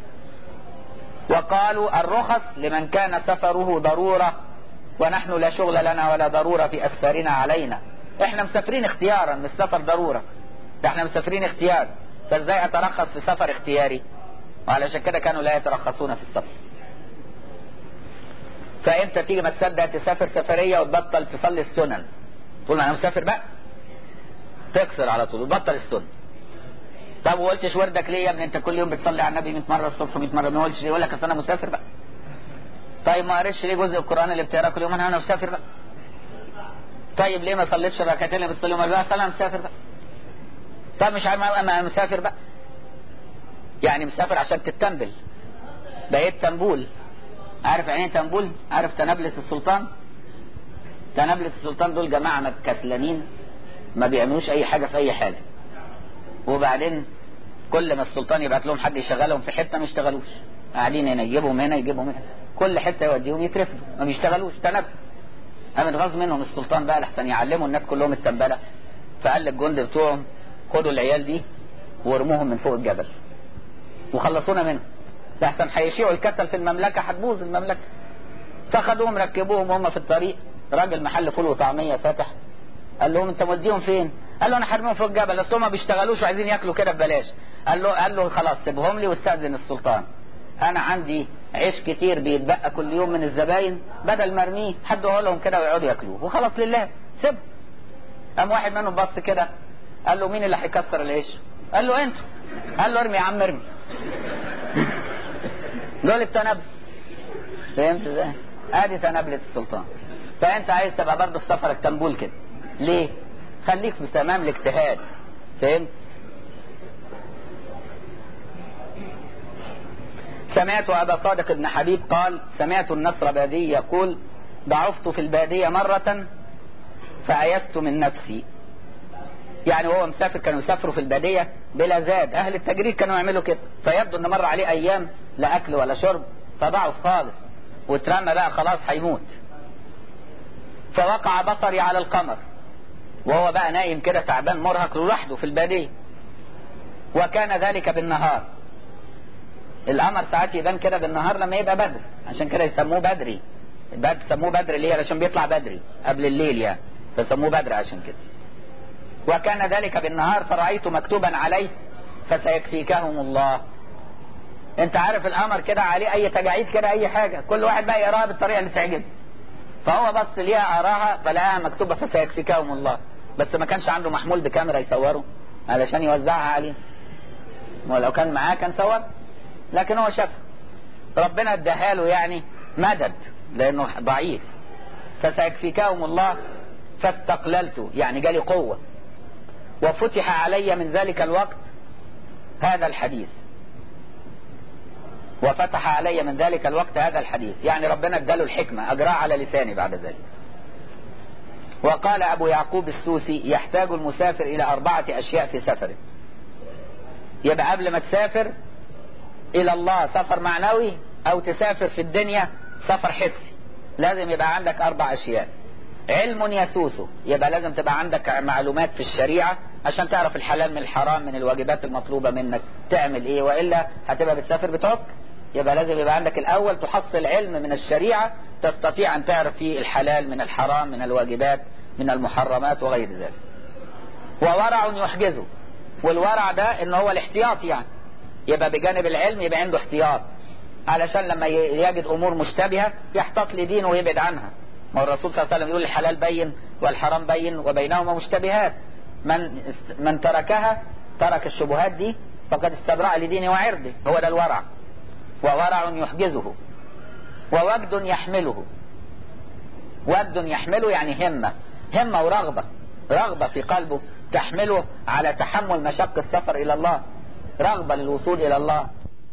Speaker 1: وقالوا الرخص لمن كان سفره ضرورة ونحن لا شغل لنا ولا ضرورة في أسفارنا علينا احنا مسافرين اختيارا مش سفر ضرورة ده احنا مسافرين اختيار فازاي اترخص في سفر اختياري وعلشان كده كانوا لا يترخصون في السفر فانت تيجي ما تصدق تسافر سفرية وتبطل تصلي السنن تقول انا مسافر بقى تكسر على طول وتبطل السنه طب وقلتش وردك ليه يا ابني انت كل يوم بتصلي على النبي 100 مره الصبح و100 مره ما قلتش ليه يقول لك اصل انا مسافر بقى طيب ما قريتش ليه جزء القران اللي بتقراه كل يوم انا انا مسافر بقى طيب ليه ما صليتش الركعتين اللي بتصليهم بقى انا مسافر بقى طب مش عارف انا مسافر بقى يعني مسافر عشان تتنبل بقيت تنبول عارف يعني ايه تنبول عارف تنبلة السلطان تنبلة السلطان دول جماعة كسلانين ما بيعملوش اي حاجة في اي حاجة وبعدين كل ما السلطان يبعت لهم حد يشغلهم في حتة ما يشتغلوش قاعدين هنا يجيبهم هنا يجيبهم هنا كل حتة يوديهم يترفدوا ما بيشتغلوش تنبل قام اتغاظ منهم السلطان بقى لحسن يعلموا الناس كلهم التنبلة فقال للجند بتوعهم خدوا العيال دي وارموهم من فوق الجبل وخلصونا منهم لحسن هيشيعوا الكتل في المملكة هتبوظ المملكة فخدوهم ركبوهم وهم في الطريق راجل محل فول وطعمية فاتح قال لهم انت موديهم فين قال له انا حرمهم فوق الجبل اصل هم ما بيشتغلوش وعايزين ياكلوا كده ببلاش قال له قال له خلاص سيبهم لي واستاذن السلطان انا عندي عيش كتير بيتبقى كل يوم من الزباين بدل ما ارميه حد لهم كده ويقعدوا ياكلوه وخلاص لله سيب قام واحد منهم بص كده قال له مين اللي هيكسر العيش قال له انت قال له ارمي يا عم ارمي دول التنبل فهمت ازاي ادي تنبلة السلطان فانت عايز تبقى برضه في سفرك تنبول كده ليه خليك في تمام الاجتهاد فهمت سمعت أبا صادق بن حبيب قال سمعت النصر بادي يقول ضعفت في البادية مرة فأيست من نفسي يعني وهو مسافر كانوا يسافروا في البادية بلا زاد أهل التجريد كانوا يعملوا كده فيبدو أن مر عليه أيام لا أكل ولا شرب فضعف خالص واترمى بقى خلاص هيموت فوقع بصري على القمر وهو بقى نايم كده تعبان مرهق لوحده في البادية وكان ذلك بالنهار القمر ساعات يبان كده بالنهار لما يبقى بدر عشان كده يسموه بدري بدر سموه بدر ليه علشان بيطلع بدري قبل الليل يعني فسموه بدر عشان كده وكان ذلك بالنهار فرأيت مكتوبا عليه فسيكفيكهم الله انت عارف القمر كده عليه اي تجاعيد كده اي حاجة كل واحد بقى يقراها بالطريقة اللي تعجبه فهو بص ليها قراها فلقاها مكتوبة فسيكفيكهم الله بس ما كانش عنده محمول بكاميرا يصوره علشان يوزعها عليه ولو كان معاه كان صور لكن هو شاف ربنا اداها له يعني مدد لانه ضعيف فسيكفيكهم الله فاستقللت يعني جالي قوة وفتح علي من ذلك الوقت هذا الحديث وفتح علي من ذلك الوقت هذا الحديث يعني ربنا اداله الحكمة اجراه على لساني بعد ذلك وقال ابو يعقوب السوسي يحتاج المسافر الى اربعة اشياء في سفره يبقى قبل ما تسافر الى الله سفر معنوي او تسافر في الدنيا سفر حسي لازم يبقى عندك اربع اشياء علم يسوسه يبقى لازم تبقى عندك معلومات في الشريعة عشان تعرف الحلال من الحرام من الواجبات المطلوبة منك تعمل ايه وإلا هتبقى بتسافر بتعك يبقى لازم يبقى عندك الأول تحصل علم من الشريعة تستطيع أن تعرف فيه الحلال من الحرام من الواجبات من المحرمات وغير ذلك وورع يحجزه والورع ده ان هو الاحتياط يعني يبقى بجانب العلم يبقى عنده احتياط علشان لما يجد امور مشتبهة يحتاط لدينه ويبعد عنها ما الرسول صلى الله عليه وسلم يقول الحلال بين والحرام بين وبينهما مشتبهات من من تركها ترك الشبهات دي فقد استبرأ لدينه وعرضه هو ده الورع وورع يحجزه ووجد يحمله وجد يحمله يعني همة همة ورغبة رغبة في قلبه تحمله على تحمل مشق السفر إلى الله رغبة للوصول إلى الله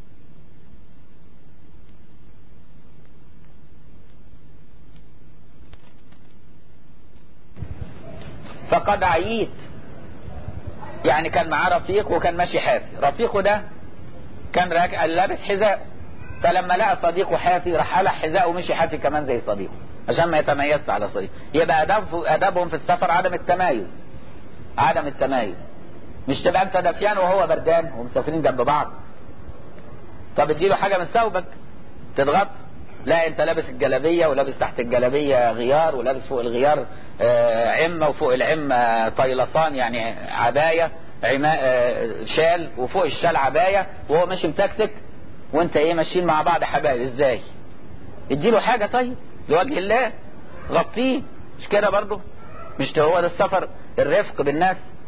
Speaker 1: فقد عييت يعني كان معاه رفيق وكان ماشي حافي رفيقه ده كان راكع لابس حذاء فلما لقى صديقه حافي راح قلع حذاءه ومشي حافي كمان زي صديقه عشان ما يتميزش على صديقه يبقى أدب أدبهم في السفر عدم التمايز عدم التمايز مش تبقى انت دفيان وهو بردان ومسافرين جنب بعض طب اديله حاجة من ثوبك تضغط لا انت لابس الجلابية ولابس تحت الجلابية غيار ولابس فوق الغيار آه عمة وفوق العمة طيلسان يعني عباية عماء آه شال وفوق الشال عباية وهو ماشي متكتك وانت ايه ماشيين مع بعض حبايب ازاي اديله حاجة طيب لوجه الله غطيه مش كده برضه مش هو ده السفر الرفق بالناس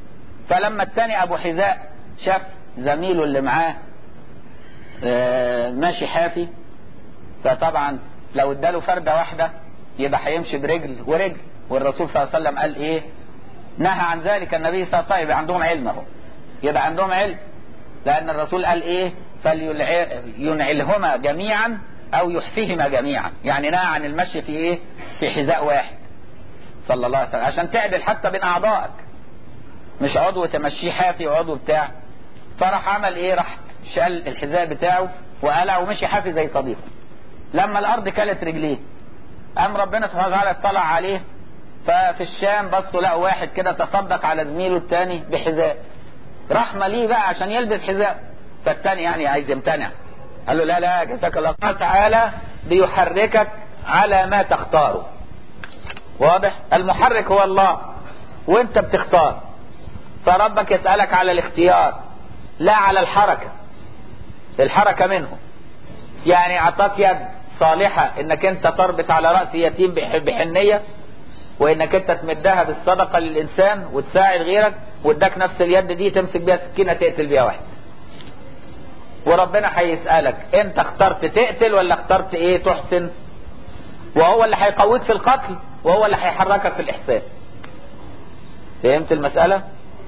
Speaker 1: فلما التاني ابو حذاء شاف زميله اللي معاه آه، ماشي حافي فطبعا لو اداله فردة واحدة يبقى هيمشي برجل ورجل والرسول صلى الله عليه وسلم قال ايه نهى عن ذلك النبي صلى الله عليه وسلم يبقى عندهم علم اهو يبقى عندهم علم لان الرسول قال ايه فلينعلهما جميعا او يحفيهما جميعا يعني نهى عن المشي في ايه في حذاء واحد صلى الله عليه وسلم عشان تعدل حتى بين اعضائك مش عضو تمشيه حافي وعضو بتاع فراح عمل ايه راح شال الحذاء بتاعه وقلع ومشي حافي زي صديقه لما الارض كلت رجليه قام ربنا سبحانه وتعالى اطلع عليه ففي الشام بصوا لقوا واحد كده تصدق على زميله التاني بحذاء رحمه ليه بقى عشان يلبس حذاء فالتاني يعني عايز يمتنع قال له لا لا جزاك الله خير تعالى بيحركك على ما تختاره واضح المحرك هو الله وانت بتختار فربك يسألك على الاختيار لا على الحركة الحركة منه يعني اعطاك يد صالحة انك انت تربط على رأس يتيم بح- بحنية وانك انت تمدها بالصدقة للانسان وتساعد غيرك واداك نفس اليد دي تمسك بيها سكينة تقتل بيها واحد وربنا هيسألك انت اخترت تقتل ولا اخترت ايه تحسن وهو اللي هيقويك في القتل وهو اللي هيحركك في الاحسان فهمت المسألة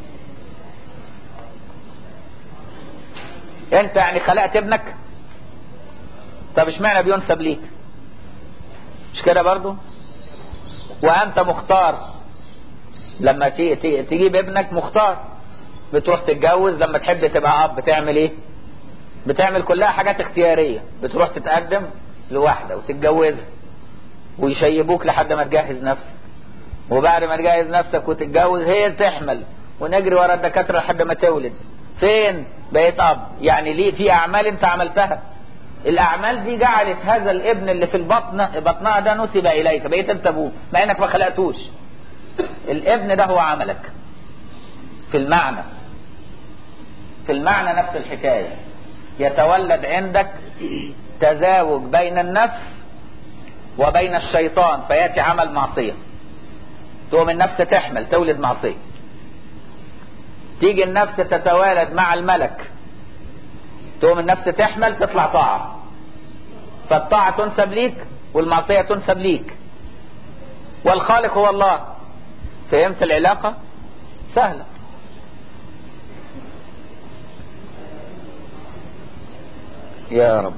Speaker 1: انت يعني خلقت ابنك طب اشمعنى بينسب ليك مش كده برضو وانت مختار لما تي- تي- تجيب ابنك مختار بتروح تتجوز لما تحب تبقى اب بتعمل ايه بتعمل كلها حاجات اختيارية بتروح تتقدم لواحدة وتتجوزها ويشيبوك لحد ما تجهز نفسك وبعد ما تجهز نفسك وتتجوز هي تحمل ونجري ورا الدكاترة لحد ما تولد فين بقيت اب يعني ليه في اعمال انت عملتها الاعمال دي جعلت هذا الابن اللي في البطن بطنها ده نسب اليك بقيت انت ابوه مع انك ما خلقتوش الابن ده هو عملك في المعنى في المعنى نفس الحكاية يتولد عندك تزاوج بين النفس وبين الشيطان فياتي عمل معصية تقوم النفس تحمل تولد معصية تيجي النفس تتوالد مع الملك تقوم النفس تحمل تطلع طاعة فالطاعة تنسب ليك والمعصية تنسب ليك والخالق هو الله فهمت العلاقة سهلة يا رب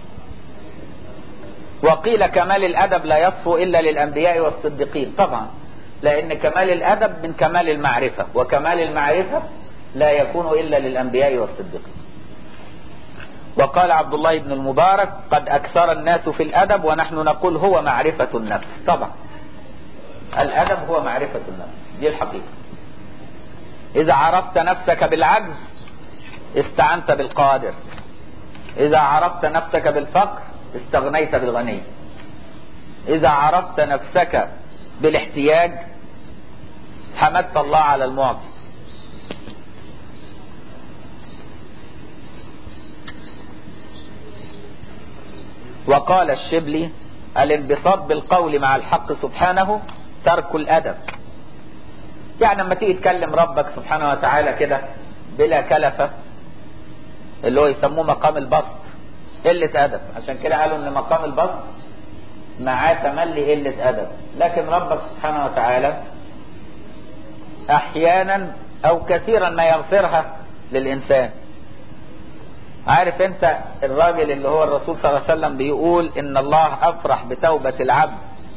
Speaker 1: وقيل كمال الأدب لا يصفو إلا للأنبياء والصديقين طبعا لأن كمال الأدب من كمال المعرفة وكمال المعرفة لا يكون إلا للأنبياء والصديقين وقال عبد الله بن المبارك قد أكثر الناس في الأدب ونحن نقول هو معرفة النفس طبعا الأدب هو معرفة النفس دي الحقيقة إذا عرفت نفسك بالعجز استعنت بالقادر إذا عرفت نفسك بالفقر استغنيت بالغني إذا عرفت نفسك بالاحتياج حمدت الله على المعطي وقال الشبلي الانبساط بالقول مع الحق سبحانه ترك الأدب يعني لما تيجي تكلم ربك سبحانه وتعالى كده بلا كلفة اللي هو يسموه مقام البسط قلة أدب عشان كده قالوا إن مقام البسط معاه تملي قلة أدب لكن ربك سبحانه وتعالى أحيانا أو كثيرا ما يغفرها للإنسان عارف انت الراجل اللي هو الرسول صلى الله عليه وسلم بيقول ان الله افرح بتوبة العبد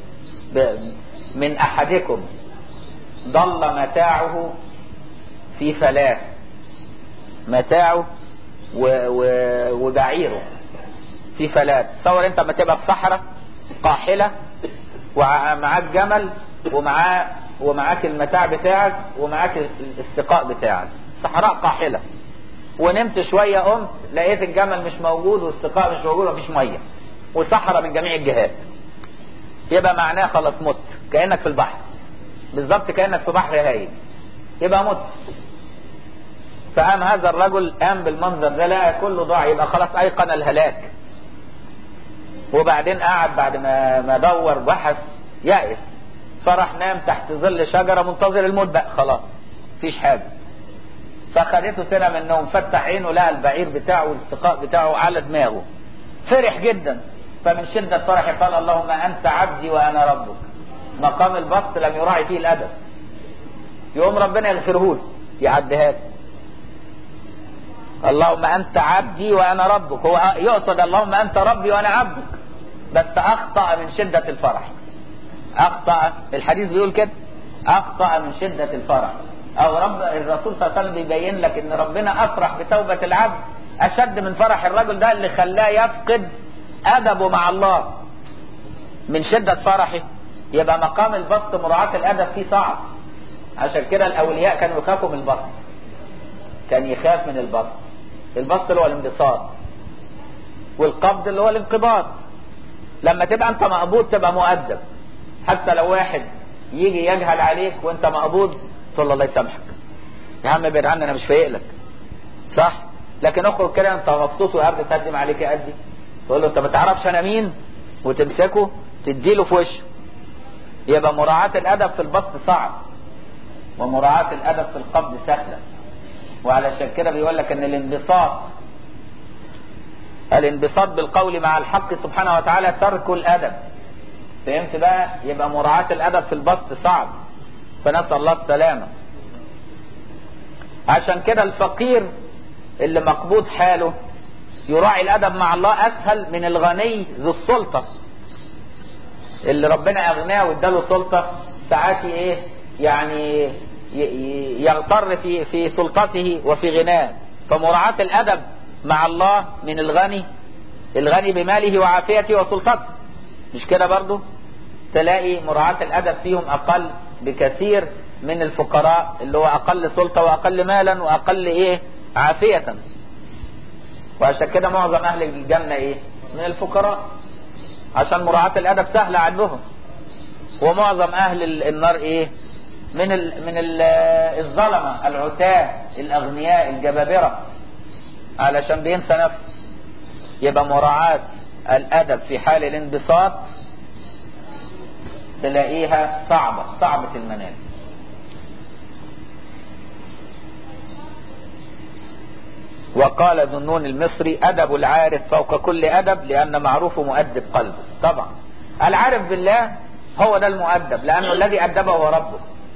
Speaker 1: من احدكم ضل متاعه في فلاة متاعه و... و... وبعيره في فلاة تصور انت لما تبقى في صحراء قاحلة ومعاك جمل ومعاه ومعاك المتاع بتاعك ومعاك الاستقاء بتاعك صحراء قاحلة ونمت شوية قمت لقيت الجمل مش موجود والاستقاء مش موجود ومفيش مية وصحراء من جميع الجهات يبقى معناه خلاص مت كأنك في البحر بالظبط كأنك في بحر هايل يبقى مت فقام هذا الرجل قام بالمنظر ده لقى كله ضاع يبقى خلاص ايقن الهلاك وبعدين قعد بعد ما ما دور بحث يأس فراح نام تحت ظل شجرة منتظر الموت بقى خلاص مفيش حاجة فخدته سنة من النوم فتح عينه لقى البعير بتاعه والسقاء بتاعه على دماغه فرح جدا فمن شدة فرحه قال اللهم أنت عبدي وأنا ربك مقام البسط لم يراعي فيه الأدب يقوم ربنا يغفره له يعديها له اللهم أنت عبدي وأنا ربك هو يقصد اللهم أنت ربي وأنا عبدك بس أخطأ من شدة الفرح أخطأ الحديث بيقول كده أخطأ من شدة الفرح أو رب الرسول صلى الله عليه وسلم بيبين لك إن ربنا أفرح بتوبة العبد أشد من فرح الرجل ده اللي خلاه يفقد أدبه مع الله من شدة فرحه يبقى مقام البسط مراعاة الأدب فيه صعب عشان كده الأولياء كانوا يخافوا من البسط كان يخاف من البسط البسط اللي هو الانبساط والقبض اللي هو الانقباض لما تبقى انت مقبوض تبقى مؤدب حتى لو واحد يجي يجهل عليك وانت مقبوض تقول له الله يسامحك يا عم ابعد عني انا مش فايق لك صح لكن اخرج كده انت مبسوط وقاعد تقدم عليك يا قدي تقول له انت ما تعرفش انا مين وتمسكه تديله في وشه يبقى مراعاة الادب في البسط صعب ومراعاة الادب في القبض سهلة وعلشان كده بيقول لك ان الانبساط الانبساط بالقول مع الحق سبحانه وتعالى ترك الادب فهمت بقى يبقى مراعاة الادب في البسط صعب فنسأل الله السلامة عشان كده الفقير اللي مقبوض حاله يراعي الادب مع الله اسهل من الغني ذو السلطة اللي ربنا اغناه واداله سلطة ساعات ايه يعني يغتر في في سلطته وفي غناه فمراعاة الادب مع الله من الغني الغني بماله وعافيته وسلطته مش كده برضو تلاقي مراعاة الادب فيهم اقل بكثير من الفقراء اللي هو اقل سلطة واقل مالا واقل ايه عافية وعشان كده معظم اهل الجنة ايه من الفقراء عشان مراعاة الادب سهلة عندهم ومعظم اهل النار ايه من ال من ال الظلمة العتاة الاغنياء الجبابرة علشان بينسى نفسه يبقى مراعاة الادب في حال الانبساط تلاقيها صعبة صعبة المنال وقال ذنون المصري أدب العارف فوق كل أدب لأن معروفه مؤدب قلبه طبعا العارف بالله هو ده المؤدب لأنه الذي أدبه هو ربه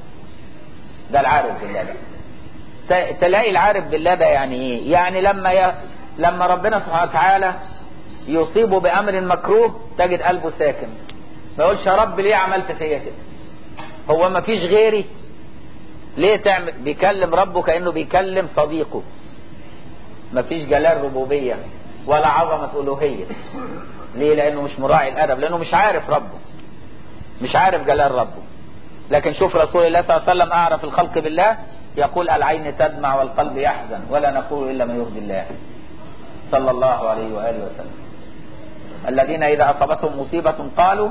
Speaker 1: ده العارف بالله ده تلاقي العارف بالله ده يعني ايه يعني لما ي... لما ربنا سبحانه وتعالى يصيبه بأمر مكروه تجد قلبه ساكن ما يقولش يا رب ليه عملت فيا كده هو ما فيش غيري ليه تعمل بيكلم ربه كأنه بيكلم صديقه ما فيش جلال ربوبية ولا عظمة ألوهية ليه لأنه مش مراعي الأدب لأنه مش عارف ربه مش عارف جلال ربه لكن شوف رسول الله صلى الله عليه وسلم أعرف الخلق بالله يقول العين تدمع والقلب يحزن ولا نقول إلا ما يرضي الله صلى الله عليه وآله وسلم الذين إذا أصابتهم مصيبة قالوا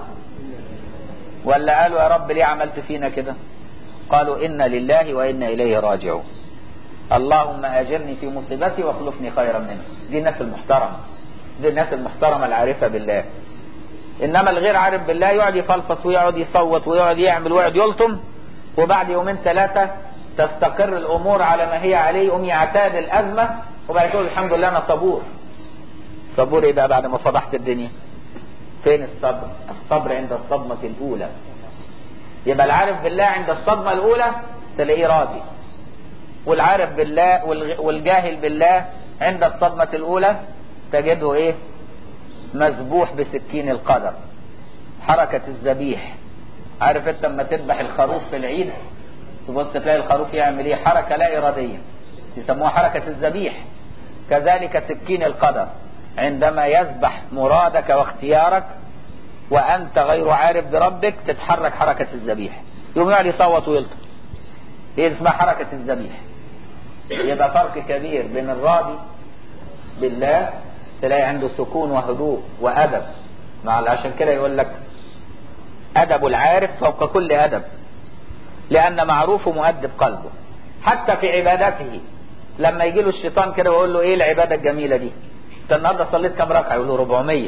Speaker 1: ولا قالوا يا رب ليه عملت فينا كده قالوا إنا لله وإنا إليه راجعون اللهم أجرني في مصيبتي واخلفني خيرا منها دي الناس المحترمة دي الناس المحترمة العارفة بالله إنما الغير عارف بالله يقعد يفلفص ويقعد يصوت ويقعد يعمل ويقعد يلطم وبعد يومين ثلاثة تستقر الأمور على ما هي عليه يقوم يعتاد الأزمة وبعد كده الحمد لله أنا صبور صبور إيه بقى بعد ما فضحت الدنيا فين الصبر الصبر عند الصدمة الأولى يبقى العارف بالله عند الصدمة الأولى تلاقيه راضي والعارف بالله والجاهل بالله عند الصدمة الأولى تجده إيه مذبوح بسكين القدر حركة الذبيح عارف انت لما تذبح الخروف في العيد تبص تلاقي الخروف يعمل ايه حركة لا إرادية يسموها حركة الذبيح كذلك سكين القدر عندما يذبح مرادك واختيارك وأنت غير عارف بربك تتحرك حركة الذبيح يوم يقعد يصوت ويلطم هي اسمها حركة الذبيح يبقى فرق كبير بين الراضي بالله تلاقي عنده سكون وهدوء وأدب مع عشان كده يقول لك أدب العارف فوق كل أدب لأن معروفه مؤدب قلبه حتى في عبادته لما يجي له الشيطان كده ويقول له ايه العبادة الجميلة دي انت النهارده صليت كام ركعة يقول له 400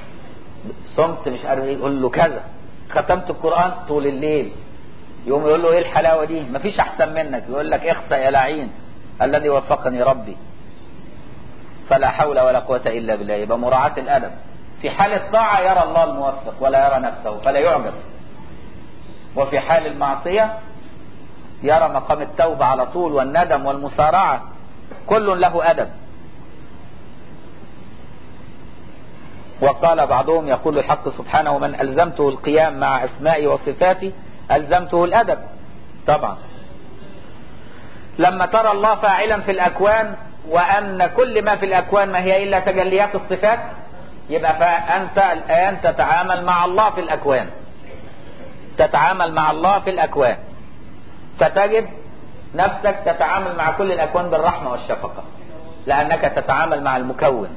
Speaker 1: صمت مش عارف ايه يقول له كذا ختمت القرآن طول الليل يقوم يقول له ايه الحلاوة دي مفيش احسن منك يقول لك اخسى يا لعين الذي وفقني ربي فلا حول ولا قوة إلا بالله يبقى مراعاة الأدب في حال الطاعة يرى الله الموفق ولا يرى نفسه فلا يعجب وفي حال المعصية يرى مقام التوبة على طول والندم والمسارعة كل له أدب وقال بعضهم يقول الحق سبحانه من ألزمته القيام مع أسمائي وصفاتي ألزمته الأدب طبعا لما ترى الله فاعلا في الأكوان وأن كل ما في الأكوان ما هي إلا تجليات الصفات يبقى فأنت الآن تتعامل مع الله في الأكوان تتعامل مع الله في الأكوان فتجد نفسك تتعامل مع كل الأكوان بالرحمة والشفقة لأنك تتعامل مع المكون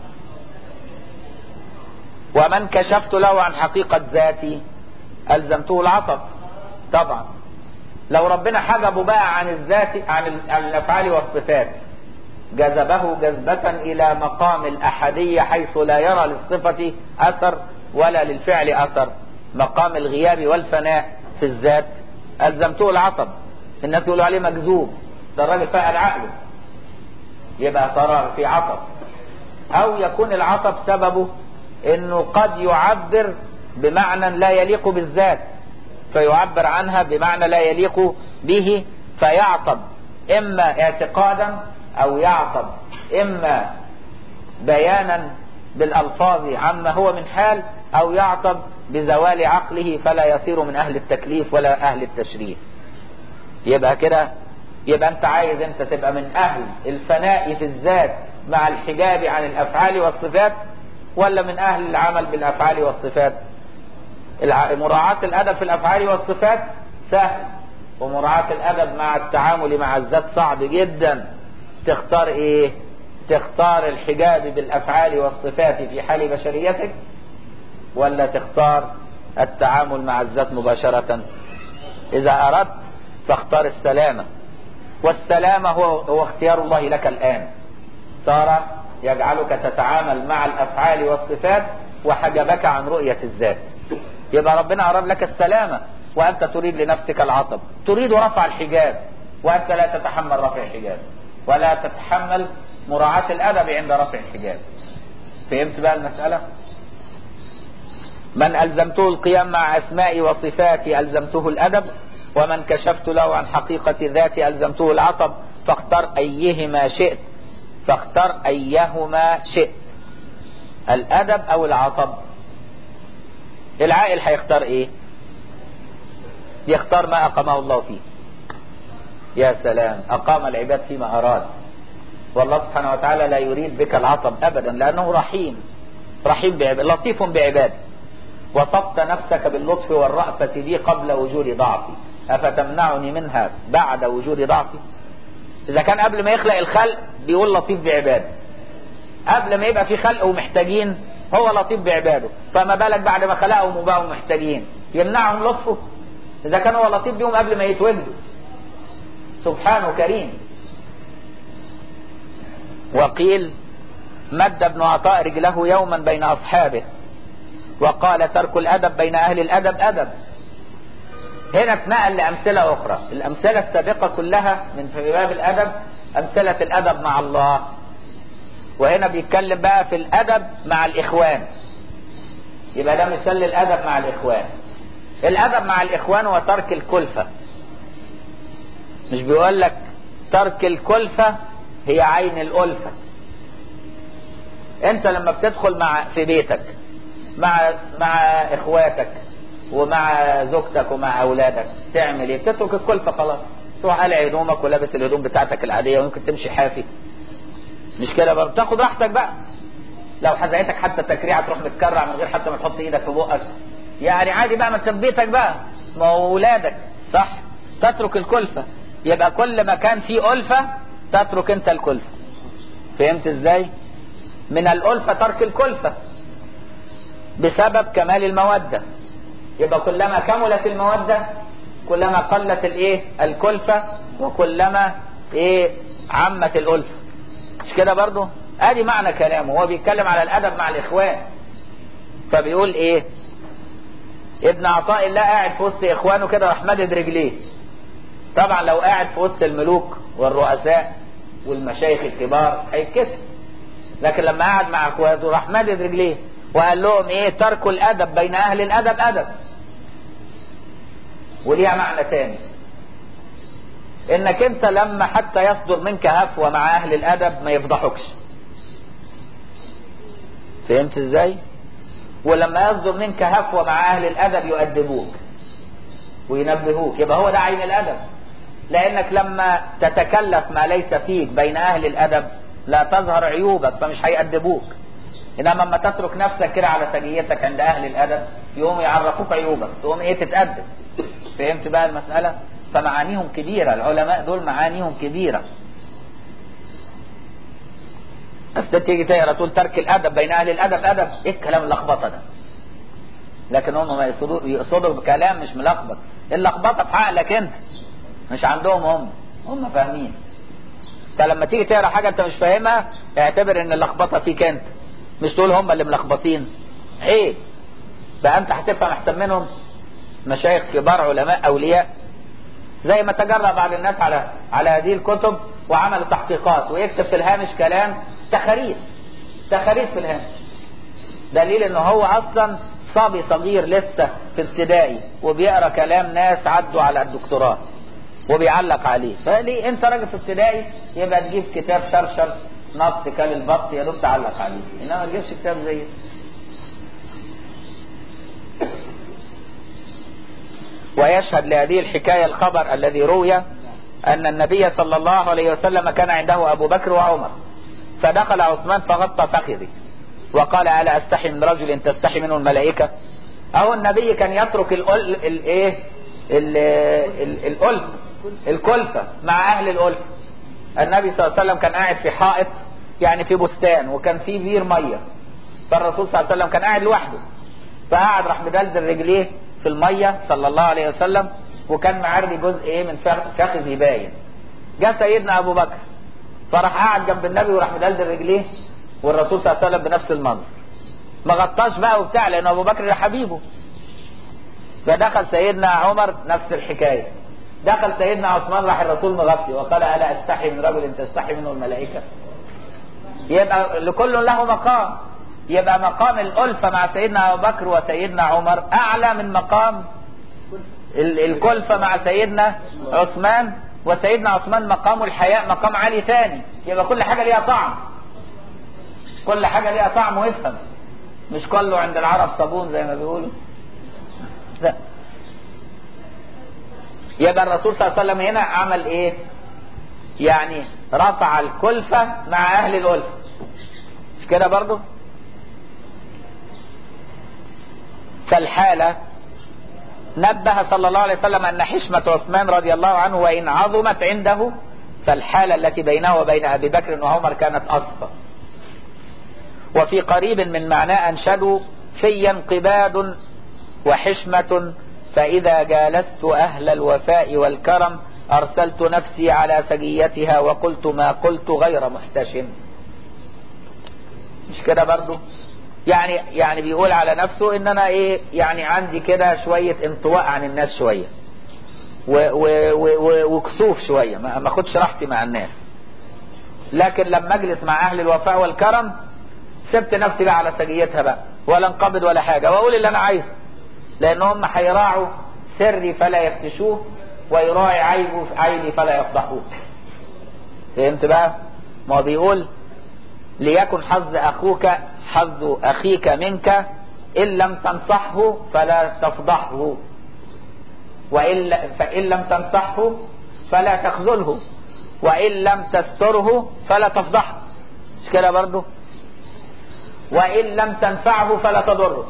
Speaker 1: ومن كشفت له عن حقيقة ذاتي ألزمته العطف طبعا لو ربنا حجبه بقى عن الذات عن الأفعال والصفات جذبه جذبة إلى مقام الأحدية حيث لا يرى للصفة أثر ولا للفعل أثر مقام الغياب والفناء في الذات ألزمته العطب الناس يقولوا عليه مجذوب ده الراجل فقد عقله يبقى صار في عطب أو يكون العطب سببه انه قد يعبر بمعنى لا يليق بالذات فيعبر عنها بمعنى لا يليق به فيعطب اما اعتقادا او يعطب اما بيانا بالالفاظ عما هو من حال او يعطب بزوال عقله فلا يصير من اهل التكليف ولا اهل التشريف يبقى كده يبقى انت عايز انت تبقى من اهل الفناء في الذات مع الحجاب عن الافعال والصفات ولا من اهل العمل بالافعال والصفات مراعاة الادب في الافعال والصفات سهل ومراعاة الادب مع التعامل مع الذات صعب جدا تختار ايه تختار الحجاب بالافعال والصفات في حال بشريتك ولا تختار التعامل مع الذات مباشرة اذا اردت فاختار السلامة والسلامة هو, هو اختيار الله لك الان صار يجعلك تتعامل مع الافعال والصفات وحجبك عن رؤية الذات يبقى ربنا اراد لك السلامة وانت تريد لنفسك العطب تريد رفع الحجاب وانت لا تتحمل رفع الحجاب ولا تتحمل مراعاة الادب عند رفع الحجاب فهمت بقى المسألة من ألزمته القيام مع أسمائي وصفاتي ألزمته الأدب ومن كشفت له عن حقيقة ذاتي ألزمته العطب فاختر أيهما شئت فاختر أيهما شئت الأدب أو العطب العائل هيختار إيه يختار ما أقامه الله فيه يا سلام أقام العباد فيما أراد والله سبحانه وتعالى لا يريد بك العطب أبدا لأنه رحيم رحيم بعباد لطيف بعباد وصفت نفسك باللطف والرأفة دي قبل وجود ضعفي أفتمنعني منها بعد وجود ضعفي إذا كان قبل ما يخلق الخلق بيقول لطيف بعباده قبل ما يبقى في خلق ومحتاجين هو لطيف بعباده فما بالك بعد ما خلقهم وبقوا محتاجين يمنعهم لطفه إذا كان هو لطيف بيهم قبل ما يتوجدوا سبحانه كريم وقيل مد ابن عطاء رجله يوما بين أصحابه وقال ترك الأدب بين أهل الأدب أدب هنا اتنقل لأمثلة أخرى الأمثلة السابقة كلها من في باب الأدب أمثلة الأدب مع الله وهنا بيتكلم بقى في الأدب مع الإخوان يبقى ده مثال للأدب مع الإخوان الأدب مع الإخوان هو ترك الكلفة مش بيقول لك ترك الكلفة هي عين الألفة انت لما بتدخل مع في بيتك مع مع اخواتك ومع زوجتك ومع اولادك تعمل ايه تترك الكلفة خلاص تروح قلع هدومك ولابس الهدوم بتاعتك العادية ويمكن تمشي حافي مش كده برضه تاخد راحتك بقى لو حزقتك حتى تكريعة تروح متكرع من غير حتى ما تحط ايدك في بقك يعني عادي بقى ما انت في بيتك بقى ما هو اولادك صح تترك الكلفة يبقى كل ما كان فيه ألفة تترك انت الكلفة فهمت ازاي من الألفة ترك الكلفة بسبب كمال المودة يبقى كلما كملت المودة كلما قلت الايه الكلفة وكلما ايه عمت الألفة مش كده برضو ادي معنى كلامه هو بيتكلم على الادب مع الاخوان فبيقول ايه ابن عطاء الله قاعد في وسط اخوانه كده راح مدد رجليه طبعا لو قاعد في وسط الملوك والرؤساء والمشايخ الكبار هيتكسر لكن لما قعد مع اخواته راح مدد رجليه وقال لهم ايه تركوا الادب بين اهل الادب ادب وليها معنى تاني انك انت لما حتى يصدر منك هفوة مع اهل الادب ما يفضحكش فهمت ازاي ولما يصدر منك هفوة مع اهل الادب يؤدبوك وينبهوك يبقى هو ده عين الادب لانك لما تتكلف ما ليس فيك بين اهل الادب لا تظهر عيوبك فمش هيأدبوك انما لما تترك نفسك كده على سجيتك عند اهل الادب يقوموا يعرفوك عيوبك تقوم ايه تتأدب فهمت بقى المسألة فمعانيهم كبيرة العلماء دول معانيهم كبيرة بس تيجي تقرا تقول ترك الادب بين اهل الادب ادب ايه الكلام اللخبطه ده لكن هم ما يقصدوا يقصدوا بكلام مش ملخبط اللخبطه في عقلك انت مش عندهم هم هم فاهمين فلما تيجي تقرا حاجه انت مش فاهمها اعتبر ان اللخبطه فيك انت مش تقول هم اللي ملخبطين عيب بقى انت هتفهم احسن منهم مشايخ كبار علماء اولياء زي ما تجرأ بعض الناس على على هذه الكتب وعملوا تحقيقات ويكتب في الهامش كلام تخاريف تخاريف في الهامش دليل ان هو اصلا صبي صغير لسه في ابتدائي وبيقرا كلام ناس عدوا على الدكتوراه وبيعلق عليه فليه انت راجل في ابتدائي يبقى تجيب كتاب شرشر نص كال البط يا دوب تعلق عليه انما ما تجيبش كتاب زي ويشهد لهذه الحكاية الخبر الذي روي أن النبي صلى الله عليه وسلم كان عنده أبو بكر وعمر فدخل عثمان فغطى فخذي وقال ألا أستحي من رجل تستحي منه الملائكة أهو النبي كان يترك الأل الإيه الألف الكلفة مع أهل الألف النبي صلى الله عليه وسلم كان قاعد في حائط يعني في بستان وكان في بير مية فالرسول صلى الله عليه وسلم كان قاعد لوحده فقعد راح مدلدل رجليه في المية صلى الله عليه وسلم وكان معري جزء ايه من فخذ باين جاء سيدنا ابو بكر فراح قعد جنب النبي وراح مدلدل رجليه والرسول صلى الله عليه وسلم بنفس المنظر ما غطاش بقى وبتاع لان ابو بكر ده حبيبه فدخل سيدنا عمر نفس الحكايه دخل سيدنا عثمان راح الرسول مغطي وقال الا استحي من رجل تستحي منه الملائكه يبقى لكل له مقام يبقى مقام الألفة مع سيدنا أبو بكر وسيدنا عمر أعلى من مقام الكلفة مع سيدنا عثمان وسيدنا عثمان مقام الحياء مقام عالي ثاني يبقى كل حاجة ليها طعم كل حاجة ليها طعم وافهم مش كله عند العرب صابون زي ما بيقولوا لا يبقى الرسول صلى الله عليه وسلم هنا عمل ايه يعني رفع الكلفة مع اهل الألفة مش كده برضو فالحالة نبه صلى الله عليه وسلم أن حشمة عثمان رضي الله عنه وإن عظمت عنده فالحالة التي بينه وبين أبي بكر وعمر كانت أصفى وفي قريب من معناه أنشدوا في انقباد وحشمة فإذا جالست أهل الوفاء والكرم أرسلت نفسي على سجيتها وقلت ما قلت غير محتشم مش كده برضو يعني يعني بيقول على نفسه ان انا ايه يعني عندي كده شوية انطواء عن الناس شوية وكسوف شوية ما اخدش راحتي مع الناس لكن لما اجلس مع اهل الوفاء والكرم سبت نفسي بقى على سجيتها بقى ولا انقبض ولا حاجة واقول اللي انا عايزه لان هم هيراعوا سري فلا يفتشوه ويراعي عيبه عيبي فلا يفضحوه فهمت بقى ما هو بيقول ليكن حظ اخوك حظ اخيك منك ان لم تنصحه فلا تفضحه وإن فان لم تنصحه فلا تخذله وان لم تستره فلا تفضحه مش كده برضه وان لم تنفعه فلا تضره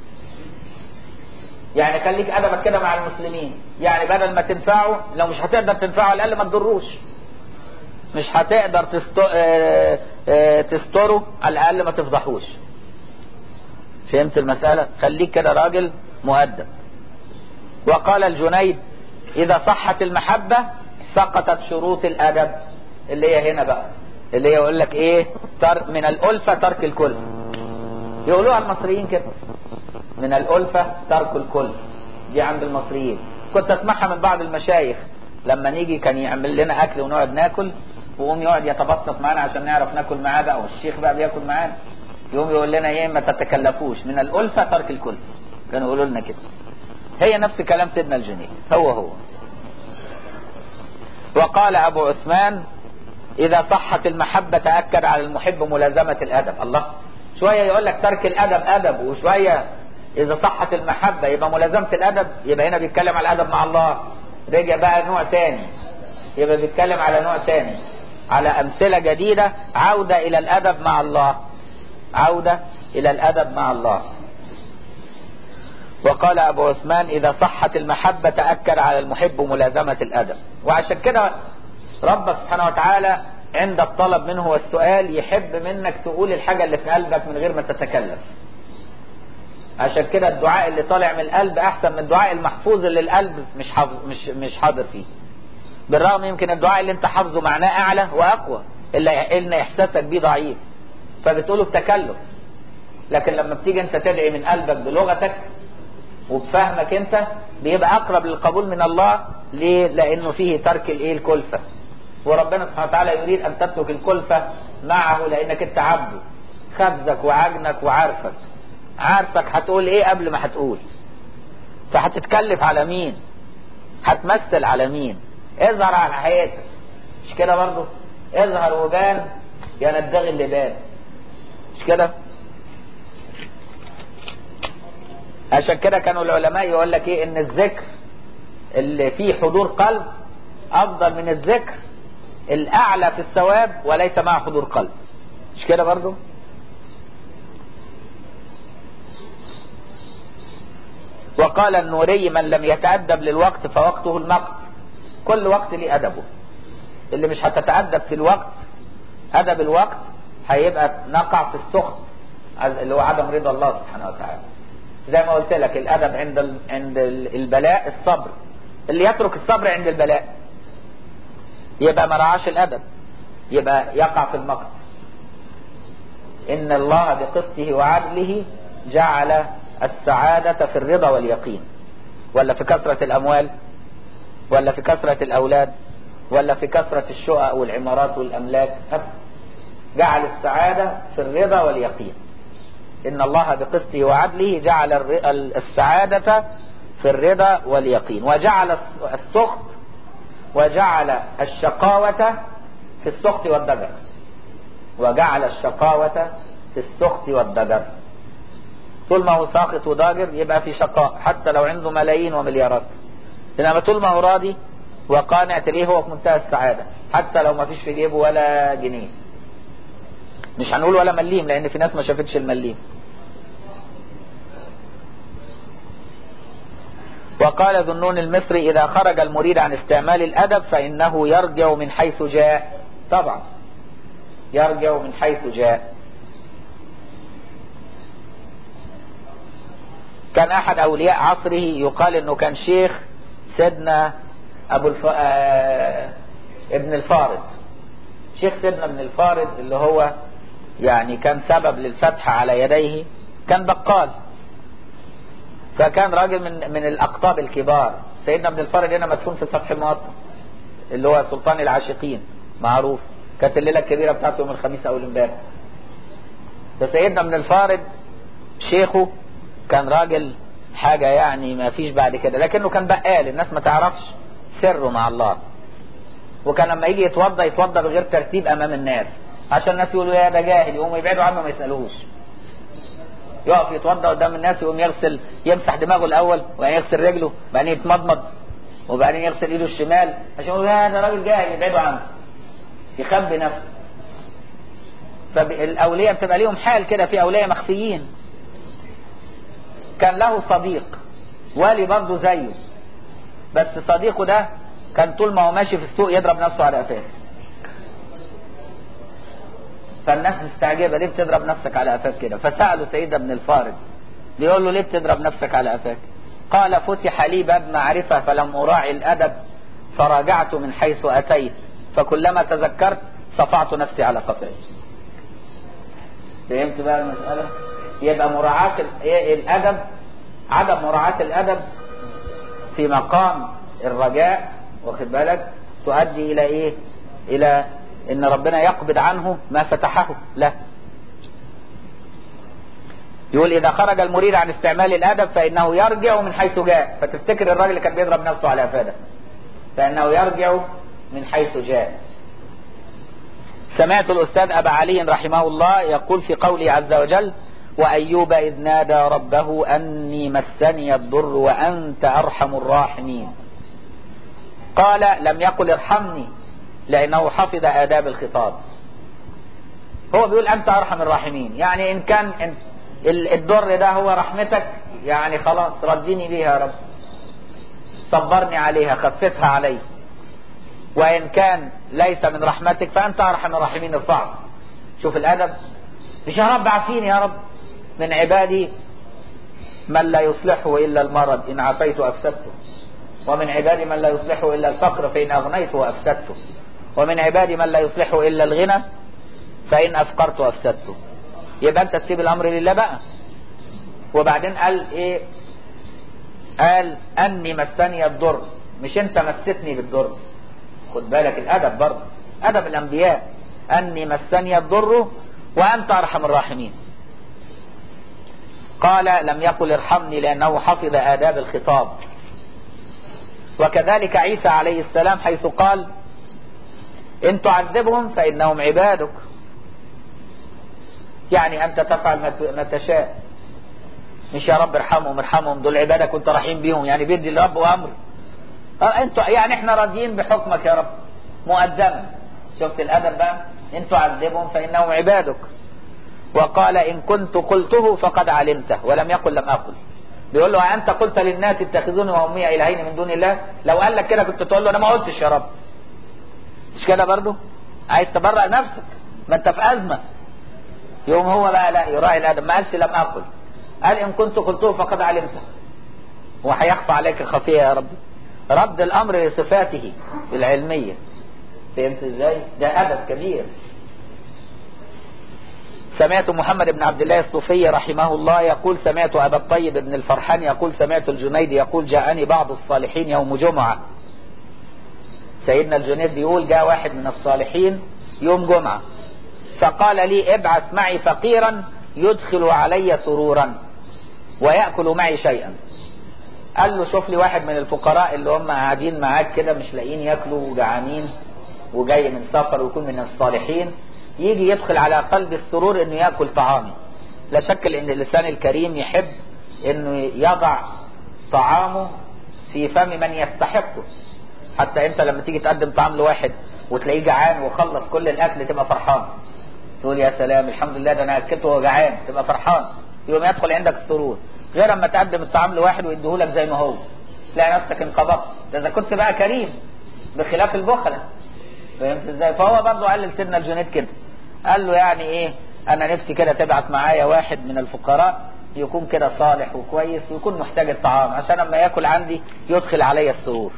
Speaker 1: يعني خليك ادبك كده مع المسلمين يعني بدل ما تنفعه لو مش هتقدر تنفعه على الاقل ما تضروش مش هتقدر تستو... اه اه تستره على الاقل ما تفضحوش فهمت المسألة خليك كده راجل مؤدب وقال الجنيد اذا صحت المحبة سقطت شروط الادب اللي هي هنا بقى اللي هي يقول لك ايه تر... من الالفة ترك الكل يقولوها المصريين كده من الالفة ترك الكل دي عند المصريين كنت اسمعها من بعض المشايخ لما نيجي كان يعمل لنا اكل ونقعد ناكل ويقوم يقعد يتبسط معانا عشان نعرف ناكل معاه بقى والشيخ بقى بياكل معانا يقوم يقول لنا ايه ما تتكلفوش من الألفة ترك الكل كانوا يقولوا لنا كده هي نفس كلام سيدنا الجنيد هو هو وقال أبو عثمان إذا صحت المحبة تأكد على المحب ملازمة الأدب الله شوية يقول لك ترك الأدب أدب وشوية إذا صحت المحبة يبقى ملازمة الأدب يبقى هنا بيتكلم على الأدب مع الله رجع بقى نوع تاني يبقى بيتكلم على نوع تاني على أمثلة جديدة عودة إلى الأدب مع الله عودة إلى الأدب مع الله وقال أبو عثمان إذا صحت المحبة تأكد على المحب ملازمة الأدب وعشان كده ربك سبحانه وتعالى عند الطلب منه والسؤال يحب منك تقول الحاجة اللي في قلبك من غير ما تتكلم عشان كده الدعاء اللي طالع من القلب أحسن من الدعاء المحفوظ اللي القلب مش حافظ مش مش حاضر فيه بالرغم يمكن الدعاء اللي انت حافظه معناه أعلى وأقوى إلا إن إحساسك بيه ضعيف فبتقوله بتكلف لكن لما بتيجي انت تدعي من قلبك بلغتك وبفهمك انت بيبقى اقرب للقبول من الله ليه لانه فيه ترك الايه الكلفه وربنا سبحانه وتعالى يريد ان تترك الكلفه معه لانك انت عبده خبزك وعجنك وعارفك عارفك هتقول ايه قبل ما هتقول فهتتكلف على مين هتمثل على مين اظهر على حياتك مش كده برضه اظهر وبان يا ندغي اللي بان مش كده عشان كده كانوا العلماء يقول لك ايه ان الذكر اللي فيه حضور قلب افضل من الذكر الاعلى في الثواب وليس مع حضور قلب مش كده برضو وقال النوري من لم يتأدب للوقت فوقته المقت كل وقت ليه أدبه اللي مش هتتأدب في الوقت أدب الوقت هيبقى نقع في السخط اللي هو عدم رضا الله سبحانه وتعالى زي ما قلت لك الادب عند ال... عند البلاء الصبر اللي يترك الصبر عند البلاء يبقى ما رعاش الادب يبقى يقع في المقت ان الله بقسطه وعدله جعل السعادة في الرضا واليقين ولا في كثرة الاموال ولا في كثرة الاولاد ولا في كثرة الشقق والعمارات والاملاك جعل السعادة في الرضا واليقين إن الله بقسطه وعدله جعل السعادة في الرضا واليقين وجعل السخط وجعل الشقاوة في السخط والضجر وجعل الشقاوة في السخط والضجر طول ما هو ساخط وضاجر يبقى في شقاء حتى لو عنده ملايين ومليارات إنما طول ما هو راضي وقانع تلاقيه هو في منتهى السعادة حتى لو ما فيش في جيبه ولا جنيه مش هنقول ولا مليم لان في ناس ما شافتش المليم وقال ذنون المصري اذا خرج المريد عن استعمال الادب فانه يرجع من حيث جاء طبعا يرجع من حيث جاء كان احد اولياء عصره يقال انه كان شيخ سيدنا ابو الف... آه... ابن الفارض شيخ سيدنا ابن الفارض اللي هو يعني كان سبب للفتح على يديه كان بقال فكان راجل من من الاقطاب الكبار سيدنا ابن الفارض هنا مدفون في سطح المواطن اللي هو سلطان العاشقين معروف كانت الليله الكبيره بتاعته يوم الخميس او امبارح فسيدنا ابن الفارض شيخه كان راجل حاجه يعني ما فيش بعد كده لكنه كان بقال الناس ما تعرفش سره مع الله وكان لما يجي يتوضى يتوضى بغير ترتيب امام الناس عشان الناس يقولوا يا ده جاهل يقوموا يبعدوا عنه ما يسالوهوش يقف يتوضى قدام الناس يقوم يغسل يمسح دماغه الاول وبعدين يغسل رجله وبعدين يتمضمض وبعدين يغسل ايده الشمال عشان يقولوا يا ده راجل جاهل يبعدوا عنه يخبي نفسه فالاولياء بتبقى ليهم حال كده في اولياء مخفيين كان له صديق والي برضه زيه بس صديقه ده كان طول ما هو ماشي في السوق يضرب نفسه على قفاه فالناس مستعجبه ليه بتضرب نفسك على قفاك كده فسالوا سيدنا ابن الفارض بيقول له ليه بتضرب نفسك على قفاك قال فتح لي باب معرفه فلم اراعي الادب فراجعت من حيث اتيت فكلما تذكرت صفعت نفسي على قفاي فهمت بقى المساله يبقى مراعاه الادب عدم مراعاه الادب في مقام الرجاء واخد بالك تؤدي الى ايه الى ان ربنا يقبض عنه ما فتحه لا يقول اذا خرج المريد عن استعمال الادب فانه يرجع من حيث جاء فتفتكر الراجل اللي كان بيضرب نفسه على افاده فانه يرجع من حيث جاء سمعت الاستاذ ابا علي رحمه الله يقول في قوله عز وجل وايوب اذ نادى ربه اني مسني الضر وانت ارحم الراحمين قال لم يقل ارحمني لانه حفظ اداب الخطاب هو بيقول انت ارحم الراحمين يعني ان كان إن الضر ده هو رحمتك يعني خلاص رديني بيها يا رب صبرني عليها خففها علي وإن كان ليس من رحمتك فأنت أرحم الراحمين ارفعه شوف الأدب مش يا رب عافيني يا رب من عبادي من لا يصلحه إلا المرض إن عافيت أفسدته ومن عبادي من لا يصلحه إلا الفقر فإن أغنيته أفسدته ومن عبادي من لا يصلحه إلا الغنى فإن أفقرت أفسدته يبقى أنت تسيب الأمر لله بقى وبعدين قال إيه قال أني مسني الضر مش أنت مستني بالضر خد بالك الأدب برضه أدب الأنبياء أني مسني الضر وأنت أرحم الراحمين قال لم يقل ارحمني لأنه حفظ آداب الخطاب وكذلك عيسى عليه السلام حيث قال إن تعذبهم فإنهم عبادك يعني أنت تفعل ما تشاء مش يا رب ارحمهم ارحمهم دول عبادك كنت رحيم بيهم يعني بيدي الرب أمر اه انتوا يعني احنا راضيين بحكمك يا رب مؤدبا شفت الادب بقى ان تعذبهم فانهم عبادك وقال ان كنت قلته فقد علمته ولم يقل لم اقل بيقول له انت قلت للناس اتخذوني وامي الهين من دون الله لو قال لك كده كنت تقول له انا ما قلتش يا رب مش كده برضه عايز تبرأ نفسك ما انت في ازمه يوم هو بقى لا يراعي الادب ما قالش لم اقل قال ان كنت قلته فقد علمته وهيخفى عليك خفيه يا رب رد الامر لصفاته العلميه فهمت ازاي ده ادب كبير سمعت محمد بن عبد الله الصوفي رحمه الله يقول سمعت ابا الطيب بن الفرحان يقول سمعت الجنيد يقول جاءني بعض الصالحين يوم جمعه سيدنا الجنيد بيقول جاء واحد من الصالحين يوم جمعه فقال لي ابعث معي فقيرا يدخل علي سرورا ويأكل معي شيئا قال له شوف لي واحد من الفقراء اللي هم قاعدين معاك كده مش لاقيين ياكلوا وجعانين وجاي من سفر ويكون من الصالحين يجي يدخل على قلب السرور انه ياكل طعامي لا شك ان اللسان الكريم يحب انه يضع طعامه في فم من يستحقه حتى انت لما تيجي تقدم طعام لواحد وتلاقيه جعان وخلص كل الاكل تبقى فرحان تقول يا سلام الحمد لله ده انا اكلته وهو جعان تبقى فرحان يوم يدخل عندك السرور غير اما تقدم الطعام لواحد ويديهولك زي ما هو تلاقي نفسك انقبضت ده اذا كنت بقى كريم بخلاف البخله فهمت ازاي فهو برضه قال لسيدنا الجنيد كده قال له يعني ايه انا نفسي كده تبعت معايا واحد من الفقراء يكون كده صالح وكويس ويكون محتاج الطعام عشان لما ياكل عندي يدخل علي السرور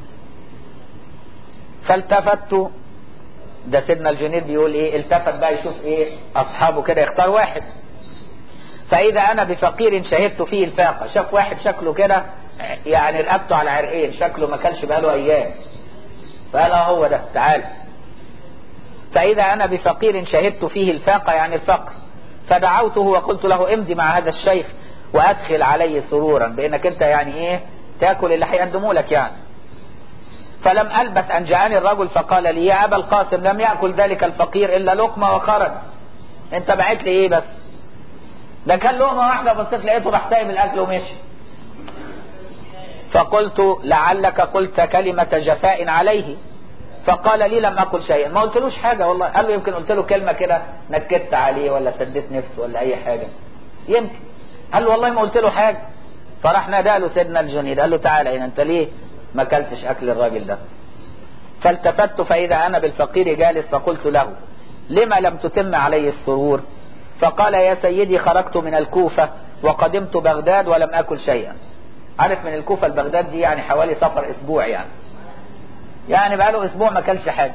Speaker 1: فالتفت ده سيدنا الجنيد بيقول ايه التفت بقى يشوف ايه اصحابه كده يختار واحد فاذا انا بفقير شهدت فيه الفاقه شاف واحد شكله كده يعني رقبته على عرقين شكله ما كانش بقاله ايام فقال هو ده تعال فاذا انا بفقير شهدت فيه الفاقه يعني الفقر فدعوته وقلت له امضي مع هذا الشيخ وادخل عليه سرورا بانك انت يعني ايه تاكل اللي هيقدموا لك يعني فلم البث ان جاءني الرجل فقال لي يا ابا القاسم لم ياكل ذلك الفقير الا لقمه وخرج انت بعت لي ايه بس ده كان لقمه واحده بصيت لقيته راح سايب الاكل ومشي فقلت لعلك قلت كلمة جفاء عليه فقال لي لم أقل شيئا ما قلتلوش حاجة والله قال له يمكن قلت له كلمة كده نكدت عليه ولا سديت نفسه ولا أي حاجة يمكن قال له والله ما قلت له حاجة فراح نادى له سيدنا الجنيد قال له تعالى هنا أنت ليه ما اكلتش أكل الراجل ده فالتفت فإذا أنا بالفقير جالس فقلت له لما لم تتم علي السرور فقال يا سيدي خرجت من الكوفة وقدمت بغداد ولم أكل شيئا عارف من الكوفة لبغداد دي يعني حوالي سفر اسبوع يعني يعني بقاله اسبوع ما كلش حاجة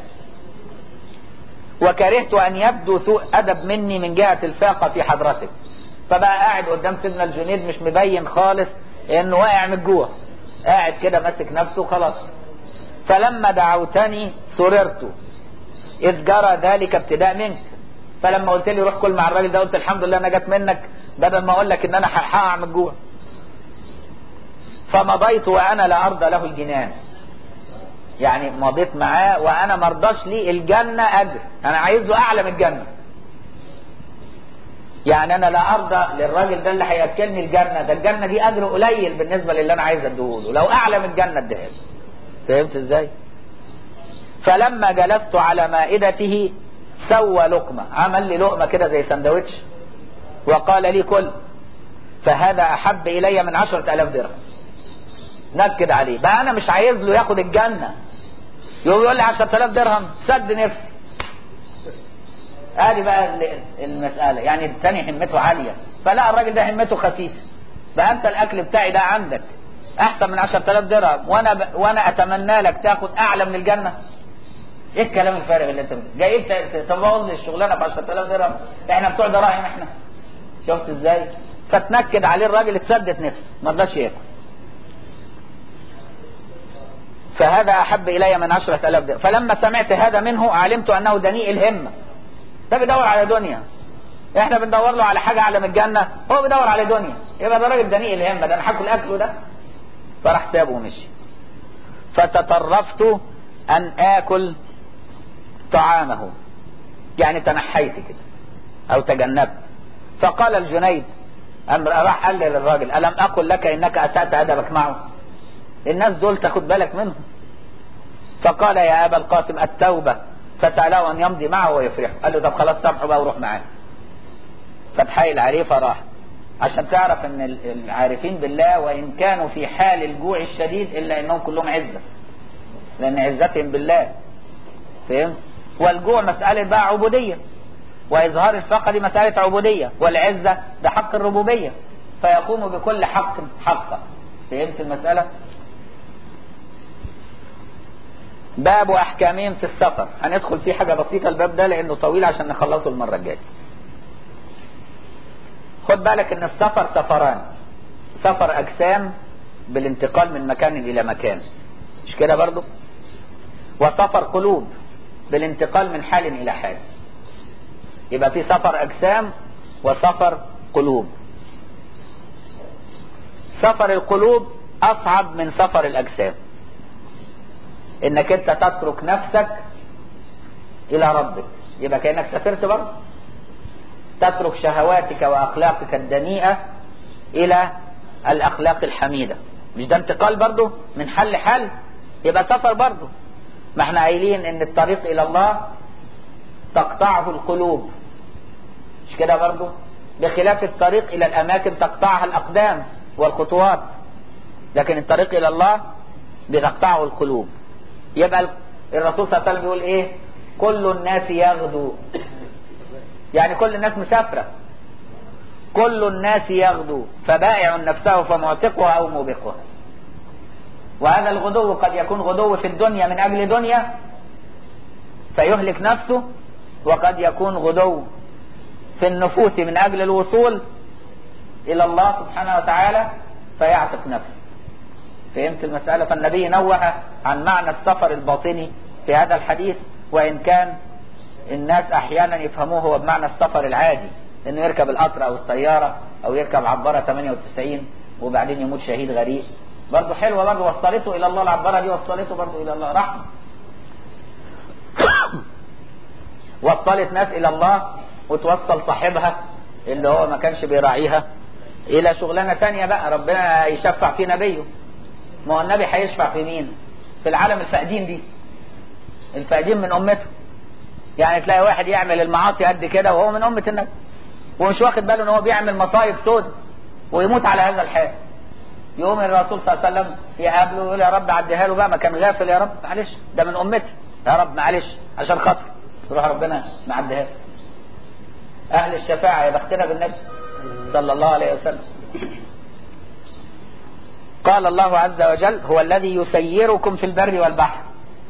Speaker 1: وكرهت ان يبدو سوء ادب مني من جهة الفاقة في حضرتك فبقى قاعد قدام سيدنا الجنيد مش مبين خالص انه واقع من الجوع قاعد كده ماسك نفسه خلاص فلما دعوتني سررت إذ جرى ذلك ابتداء منك فلما قلت لي روح كل مع الراجل ده قلت الحمد لله انا جت منك بدل ما اقول لك ان انا هقع من الجوع فمضيت وانا لا ارضى له الجنان يعني مضيت معاه وانا مرضاش لي الجنه اجر انا عايز له اعلى من الجنه يعني انا لا ارضى للراجل ده اللي هياكلني الجنه ده الجنه دي اجر قليل بالنسبه للي انا عايز اديهوله لو اعلى من الجنه اديها له فهمت ازاي فلما جلست على مائدته سوى لقمة عمل لي لقمة كده زي سندوتش وقال لي كل فهذا أحب إلي من عشرة ألاف درهم نكد عليه بقى أنا مش عايز له ياخد الجنة يقوم يقول لي عشرة ألاف درهم سد نفسي ادي بقى المسألة يعني الثاني همته عالية فلا الراجل ده همته خفيف بقى انت الاكل بتاعي ده عندك احسن من عشرة ألاف درهم وانا ب... وانا اتمنى لك تاخد اعلى من الجنة ايه الكلام الفارغ اللي انت جاي تبوظ لي الشغلانه ب 10000 درهم احنا بتوع دراهم احنا شفت ازاي فتنكد عليه الراجل اتسدت نفسه ما رضاش ياكل فهذا احب الي من 10000 درهم فلما سمعت هذا منه علمت انه دنيء الهمه ده بيدور على دنيا احنا بندور له على حاجه اعلى من الجنه هو بيدور على دنيا يبقى ده راجل دنيء الهمه ده انا هاكل اكله ده فراح سابه ومشي فتطرفت ان اكل طعامه يعني تنحيت كده او تجنبت فقال الجنيد أم راح قال للراجل ألم أقل لك إنك أسأت أدبك معه الناس دول تاخد بالك منهم فقال يا أبا القاسم التوبة فسأله أن يمضي معه ويفرحه قال له طب خلاص سامحه بقى وروح معاه فتحايل عليه فراح عشان تعرف ان العارفين بالله وان كانوا في حال الجوع الشديد الا انهم كلهم عزة لان عزتهم بالله فهمت والجوع مسألة بقى عبودية وإظهار الفقر دي مسألة عبودية والعزة ده حق الربوبية فيقوم بكل حق حقا فهمت المسألة باب أحكامهم في السفر هندخل فيه حاجة بسيطة الباب ده لأنه طويل عشان نخلصه المرة الجاية خد بالك ان السفر سفران سفر أجسام بالانتقال من مكان إلى مكان مش كده برضو وسفر قلوب بالانتقال من حال إلى حال يبقى في سفر أجسام وسفر قلوب سفر القلوب أصعب من سفر الأجسام إنك أنت تترك نفسك إلى ربك يبقى كأنك سافرت برضه تترك شهواتك وأخلاقك الدنيئة إلى الأخلاق الحميدة مش ده انتقال برضه من حل لحل يبقى سفر برضه ما احنا قايلين ان الطريق الى الله تقطعه القلوب مش كده برضه بخلاف الطريق الى الاماكن تقطعها الاقدام والخطوات لكن الطريق الى الله بتقطعه القلوب يبقى الرسول صلى الله عليه وسلم بيقول ايه كل الناس يغدو يعني كل الناس مسافرة كل الناس يغدو فبائع نفسه فمعتقها او موبقها وهذا الغدو قد يكون غدو في الدنيا من اجل دنيا فيهلك نفسه وقد يكون غدو في النفوس من اجل الوصول الى الله سبحانه وتعالى فيعتق نفسه فهمت المسألة فالنبي نوه عن معنى السفر الباطني في هذا الحديث وإن كان الناس أحيانا يفهموه هو بمعنى السفر العادي إنه يركب القطر أو السيارة أو يركب عبارة 98 وبعدين يموت شهيد غريق برضه حلوة برضه وصلته إلى الله العبارة دي وصلته برضه إلى الله رحمة وصلت ناس إلى الله وتوصل صاحبها اللي هو ما كانش بيراعيها إلى شغلانة تانية بقى ربنا يشفع في نبيه ما هو النبي هيشفع في مين في العالم الفقدين دي الفقدين من امته يعني تلاقي واحد يعمل المعاصي قد كده وهو من امة النبي ومش واخد باله ان هو بيعمل مصايب سود ويموت على هذا الحال يقوم الرسول صلى الله عليه وسلم يقابله ويقول يا رب عديها له بقى ما كان غافل يا رب معلش ده من امتي يا رب معلش عشان خاطر يروح ربنا معديها له اهل الشفاعة يا بختنا بالنبي صلى الله عليه وسلم قال الله عز وجل هو الذي يسيركم في البر والبحر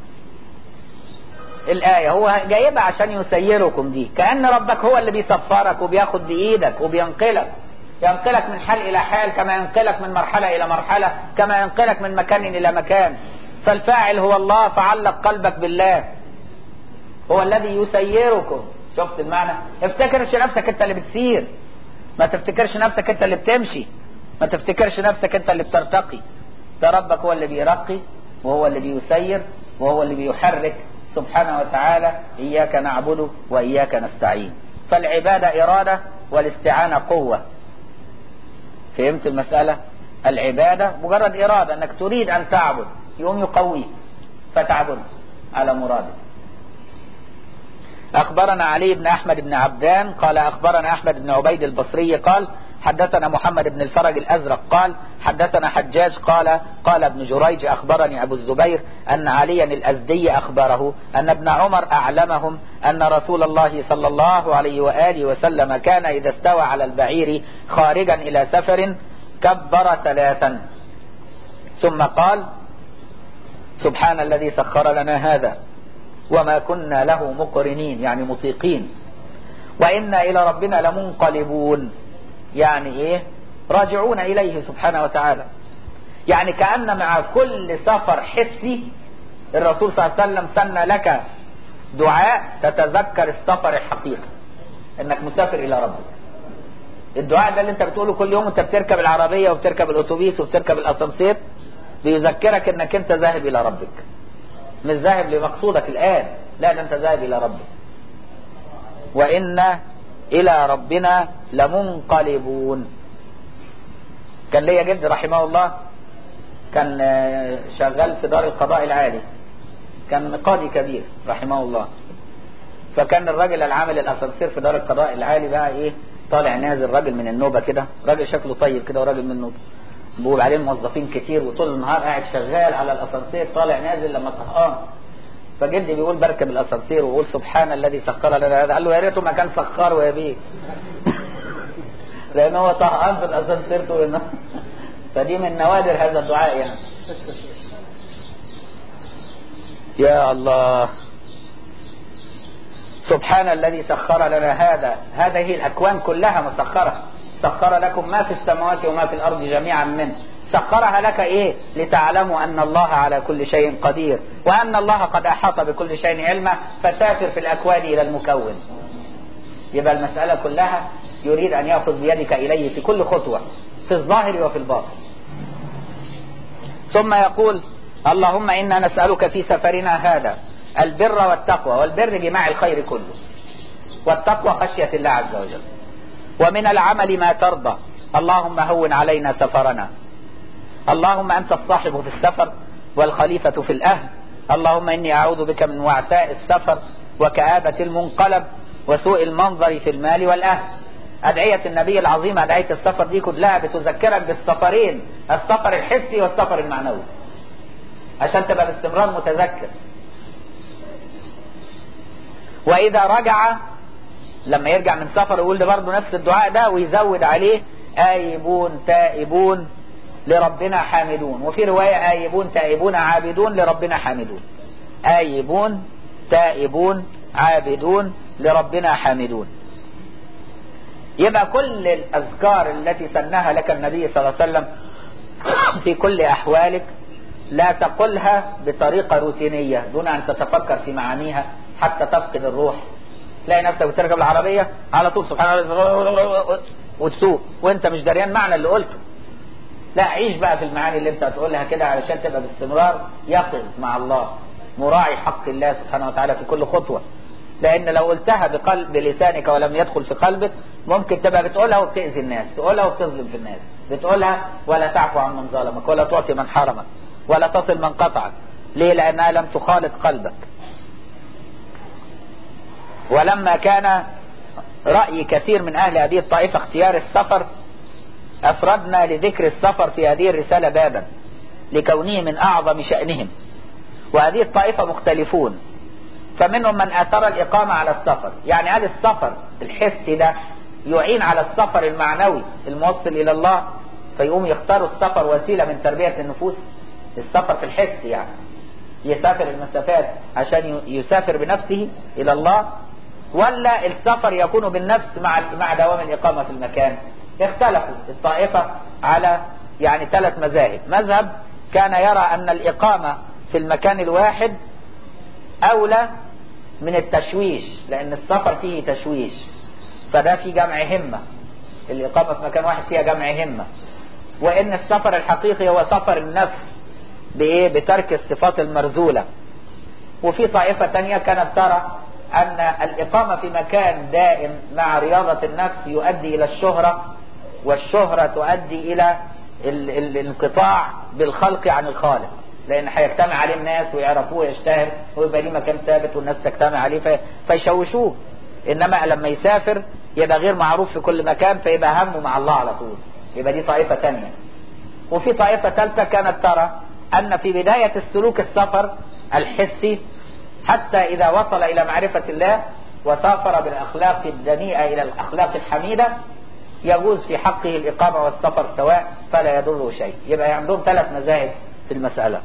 Speaker 1: الآية هو جايبها عشان يسيركم دي كأن ربك هو اللي بيسفرك وبياخد بإيدك وبينقلك ينقلك من حال إلى حال كما ينقلك من مرحلة إلى مرحلة كما ينقلك من مكان إلى مكان فالفاعل هو الله فعلق قلبك بالله هو الذي يسيركم شفت المعنى افتكرش نفسك انت اللي بتسير ما تفتكرش نفسك انت اللي بتمشي ما تفتكرش نفسك انت اللي بترتقي ده ربك هو اللي بيرقي وهو اللي بيسير وهو اللي بيحرك سبحانه وتعالى إياك نعبد وإياك نستعين فالعبادة إرادة والاستعانة قوة فهمت المسألة العبادة مجرد إرادة أنك تريد أن تعبد يوم يقويك فتعبد على مرادك أخبرنا علي بن أحمد بن عبدان قال أخبرنا أحمد بن عبيد البصري قال حدثنا محمد بن الفرج الأزرق قال حدثنا حجاج قال قال ابن جريج أخبرني أبو الزبير أن عليا الأزدي أخبره أن ابن عمر أعلمهم أن رسول الله صلى الله عليه وآله وسلم كان إذا استوى على البعير خارجا إلى سفر كبر ثلاثا ثم قال سبحان الذي سخر لنا هذا وما كنا له مقرنين يعني مطيقين وإنا إلى ربنا لمنقلبون يعني إيه راجعون إليه سبحانه وتعالى يعني كأن مع كل سفر حسي الرسول صلى الله عليه وسلم سن لك دعاء تتذكر السفر الحقيقي انك مسافر الى ربك الدعاء ده اللي انت بتقوله كل يوم انت بتركب العربية وبتركب الاتوبيس وبتركب الاسانسير بيذكرك انك انت ذاهب الى ربك مش ذاهب لمقصودك الان لا ده انت ذاهب الى ربك وان الى ربنا لمنقلبون كان ليا جد رحمه الله كان شغال في دار القضاء العالي كان قاضي كبير رحمه الله فكان الراجل العامل الاسانسير في دار القضاء العالي بقى ايه طالع نازل راجل من النوبة كده راجل شكله طيب كده وراجل من النوبة بيقول عليه موظفين كتير وطول النهار قاعد شغال على الاسانسير طالع نازل لما طهقان فجدي بيقول بركب الاسانسير ويقول سبحان الذي سخر لنا هذا قال له يا ريته ما كان سخره يا بيه لان هو طهقان في الاسانسير طول النهار فدي من نوادر هذا الدعاء يعني يا الله سبحان الذي سخر لنا هذا هذه الأكوان كلها مسخرة سخر لكم ما في السماوات وما في الأرض جميعا منه سخرها لك إيه لتعلموا أن الله على كل شيء قدير وأن الله قد أحاط بكل شيء علما فسافر في الأكوان إلى المكون يبقى المسألة كلها يريد أن يأخذ بيدك إليه في كل خطوة في الظاهر وفي الباطن ثم يقول اللهم إنا نسألك في سفرنا هذا البر والتقوى والبر جماع الخير كله والتقوى خشية الله عز وجل ومن العمل ما ترضى اللهم هون علينا سفرنا اللهم أنت الصاحب في السفر والخليفة في الأهل اللهم إني أعوذ بك من وعثاء السفر وكآبة المنقلب وسوء المنظر في المال والأهل أدعية النبي العظيم أدعية السفر دي كلها بتذكرك بالسفرين السفر الحسي والسفر المعنوي عشان تبقى باستمرار متذكر وإذا رجع لما يرجع من سفر يقول برضه نفس الدعاء ده ويزود عليه آيبون تائبون لربنا حامدون وفي رواية آيبون تائبون عابدون لربنا حامدون آيبون تائبون عابدون لربنا حامدون يبقى كل الأذكار التي سنها لك النبي صلى الله عليه وسلم في كل أحوالك لا تقلها بطريقة روتينية دون أن تتفكر في معانيها حتى تفقد الروح تلاقي نفسك بتركب العربية على طول سبحان الله وتسوق وانت مش دريان معنى اللي قلته لا عيش بقى في المعاني اللي انت هتقولها كده علشان تبقى باستمرار يقظ مع الله مراعي حق الله سبحانه وتعالى في كل خطوة لان لو قلتها بقلب بلسانك ولم يدخل في قلبك ممكن تبقى بتقولها وبتأذي الناس تقولها وبتظلم في الناس بتقولها ولا تعفو عن من ظلمك ولا تعطي من حرمك ولا تصل من قطعك ليه لانها لم تخالط قلبك ولما كان رأي كثير من أهل هذه الطائفة اختيار السفر أفردنا لذكر السفر في هذه الرسالة بابا لكونه من أعظم شأنهم وهذه الطائفة مختلفون فمنهم من أثر الإقامة على السفر يعني هل السفر الحسي ده يعين على السفر المعنوي الموصل إلى الله فيقوم يختاروا السفر وسيلة من تربية النفوس السفر في الحس يعني يسافر المسافات عشان يسافر بنفسه إلى الله ولا السفر يكون بالنفس مع مع دوام الإقامة في المكان اختلفوا الطائفة على يعني ثلاث مذاهب مذهب كان يرى أن الإقامة في المكان الواحد أولى من التشويش لان السفر فيه تشويش فده في جمع همة الاقامة في مكان واحد فيها جمع همة وان السفر الحقيقي هو سفر النفس بايه بترك الصفات المرذولة وفي طائفة تانية كانت ترى ان الاقامة في مكان دائم مع رياضة النفس يؤدي الى الشهرة والشهرة تؤدي الى ال ال الانقطاع بالخلق عن الخالق لان هيجتمع عليه الناس ويعرفوه ويشتهر ويبقى ليه مكان ثابت والناس تجتمع عليه في فيشوشوه انما لما يسافر يبقى غير معروف في كل مكان فيبقى همه مع الله على طول يبقى دي طائفة تانية وفي طائفة ثالثة كانت ترى ان في بداية السلوك السفر الحسي حتى اذا وصل الى معرفة الله وسافر بالاخلاق الدنيئة الى الاخلاق الحميدة يجوز في حقه الاقامة والسفر سواء فلا يضره شيء يبقى عندهم ثلاث مذاهب في المسألة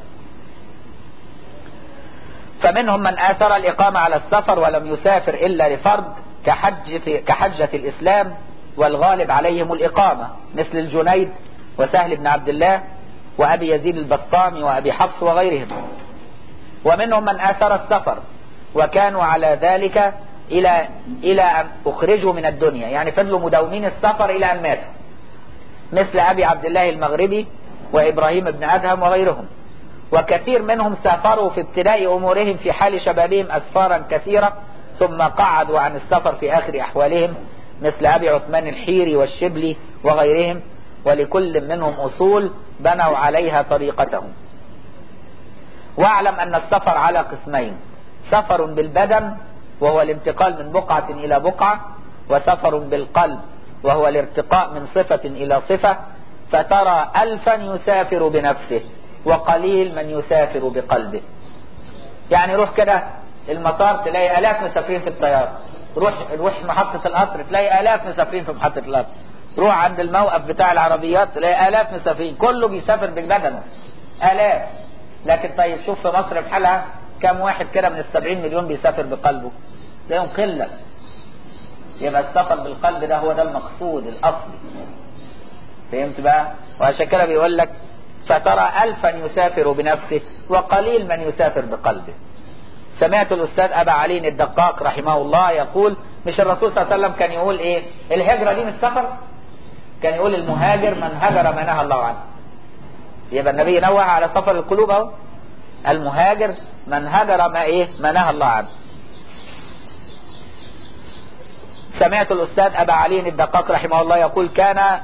Speaker 1: فمنهم من آثر الإقامة على السفر ولم يسافر إلا لفرض كحجة, كحجة الإسلام والغالب عليهم الإقامة مثل الجنيد وسهل بن عبد الله وأبي يزيد البسطامي وأبي حفص وغيرهم ومنهم من آثر السفر وكانوا على ذلك إلى إلى أن أخرجوا من الدنيا يعني فضلوا مداومين السفر إلى أن ماتوا مثل أبي عبد الله المغربي وإبراهيم بن أدهم وغيرهم وكثير منهم سافروا في ابتداء أمورهم في حال شبابهم أسفارا كثيرة ثم قعدوا عن السفر في آخر أحوالهم مثل أبي عثمان الحيري والشبلي وغيرهم ولكل منهم أصول بنوا عليها طريقتهم واعلم أن السفر على قسمين سفر بالبدن وهو الانتقال من بقعة إلى بقعة وسفر بالقلب وهو الارتقاء من صفة إلى صفة فترى ألفا يسافر بنفسه وقليل من يسافر بقلبه يعني روح كده المطار تلاقي آلاف مسافرين في الطيارة روح روح محطة القطر تلاقي آلاف مسافرين في محطة القطر روح عند الموقف بتاع العربيات تلاقي آلاف مسافرين كله بيسافر ببدنه آلاف لكن طيب شوف في مصر بحالها كم واحد كده من السبعين مليون بيسافر بقلبه تلاقيهم قلة يبقى السفر بالقلب ده هو ده المقصود الأصلي فهمت بقى وعشان كده بيقول لك فترى ألفا يسافر بنفسه وقليل من يسافر بقلبه سمعت الأستاذ أبا علي الدقاق رحمه الله يقول مش الرسول صلى الله عليه وسلم كان يقول إيه الهجرة دي مش سفر كان يقول المهاجر من هجر ما نهى الله عنه يبقى النبي نوه على سفر القلوب اهو المهاجر من هجر ما ايه ما نهى الله عنه سمعت الأستاذ أبا علي الدقاق رحمه الله يقول كان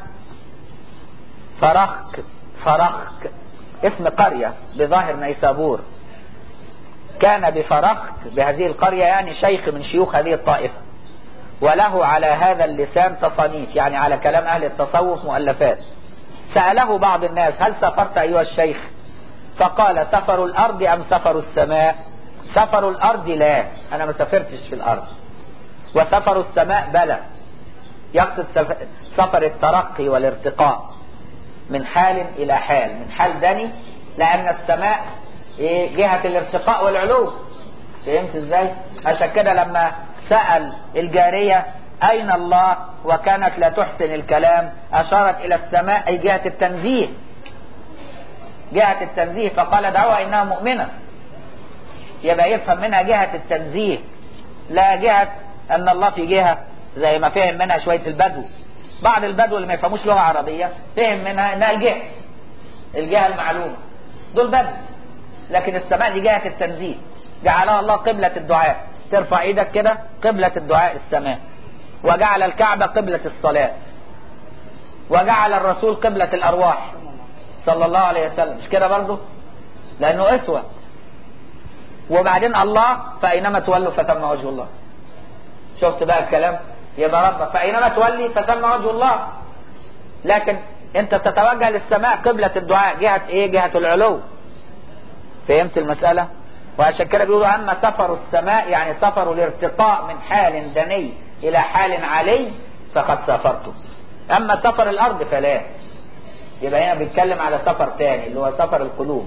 Speaker 1: فرخك فرخك اسم قرية بظاهر نيسابور كان بفرخك بهذه القرية يعني شيخ من شيوخ هذه الطائفة وله على هذا اللسان تصانيف يعني على كلام أهل التصوف مؤلفات سأله بعض الناس هل سافرت أيها الشيخ فقال سفر الأرض أم سفر السماء سفر الأرض لا أنا ما سافرتش في الأرض وسفر السماء بلى يقصد سفر الترقي والارتقاء من حال إلى حال من حال دني لأن السماء إيه جهة الارتقاء والعلو فهمت ازاي عشان كده لما سأل الجارية أين الله وكانت لا تحسن الكلام أشارت إلى السماء أي جهة التنزيه جهة التنزيه فقال دعوها إنها مؤمنة يبقى يفهم منها جهة التنزيه لا جهة أن الله في جهة زي ما فهم منها شوية البدو بعض البدو اللي ما يفهموش لغة عربية فهم منها انها الجهة الجهة المعلومة دول بدو لكن السماء دي جهة التنزيه جعلها الله قبلة الدعاء ترفع ايدك كده قبلة الدعاء السماء وجعل الكعبة قبلة الصلاة وجعل الرسول قبلة الأرواح صلى الله عليه وسلم مش كده برضه لأنه أسوة وبعدين الله فأينما تولوا فتم وجه الله شفت بقى الكلام يبقى ربك فأينما تولي فتم وجه الله لكن انت تتوجه للسماء قبلة الدعاء جهة ايه جهة العلو فهمت المسألة وعشان كده بيقولوا اما سفر السماء يعني سفر الارتقاء من حال دني الى حال علي فقد سافرته اما سفر الارض فلا يبقى هنا بيتكلم على سفر تاني اللي هو سفر القلوب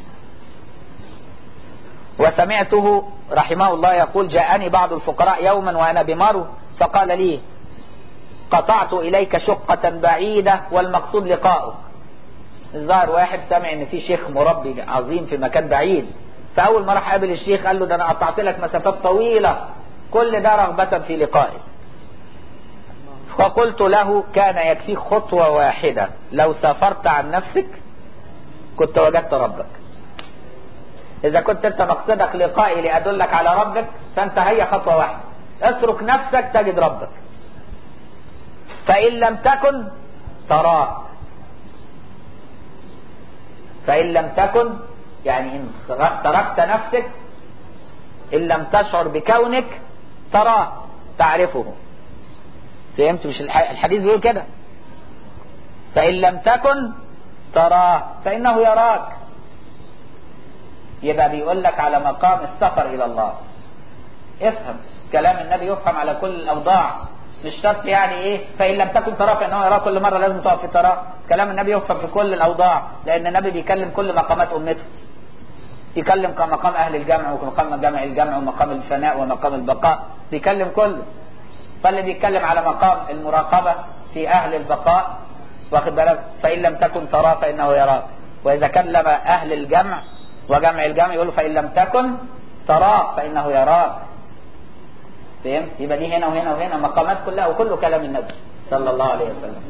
Speaker 1: وسمعته رحمه الله يقول جاءني بعض الفقراء يوما وانا بمرو فقال لي قطعت اليك شقة بعيدة والمقصود لقاؤك الظاهر واحد سمع ان في شيخ مربي عظيم في مكان بعيد فاول ما راح قابل الشيخ قال له ده انا قطعت لك مسافات طويله كل ده رغبه في لقائك فقلت له كان يكفيك خطوه واحده لو سافرت عن نفسك كنت وجدت ربك اذا كنت انت مقصدك لقائي لادلك على ربك فانت هي خطوه واحده اترك نفسك تجد ربك فان لم تكن تراه فان لم تكن يعني ان تركت نفسك ان لم تشعر بكونك تراه تعرفه فهمت مش الحديث بيقول كده فان لم تكن تراه فانه يراك يبقى بيقول لك على مقام السفر الى الله افهم كلام النبي يفهم على كل الاوضاع مش شرط يعني ايه فان لم تكن تراه فانه يراه كل مره لازم تقف في تراه كلام النبي يفهم في كل الاوضاع لان النبي بيكلم كل مقامات امته يكلم كمقام اهل الجمع ومقام جمع الجمع ومقام الفناء ومقام البقاء بيكلم كله فاللي بيتكلم على مقام المراقبه في اهل البقاء واخد بالك فان لم تكن تراه فانه يراك واذا كلم اهل الجمع وجمع الجمع يقول فان لم تكن تراه فانه يراك فهمت يبقى دي هنا وهنا وهنا مقامات كلها وكله كلام النبي صلى الله عليه وسلم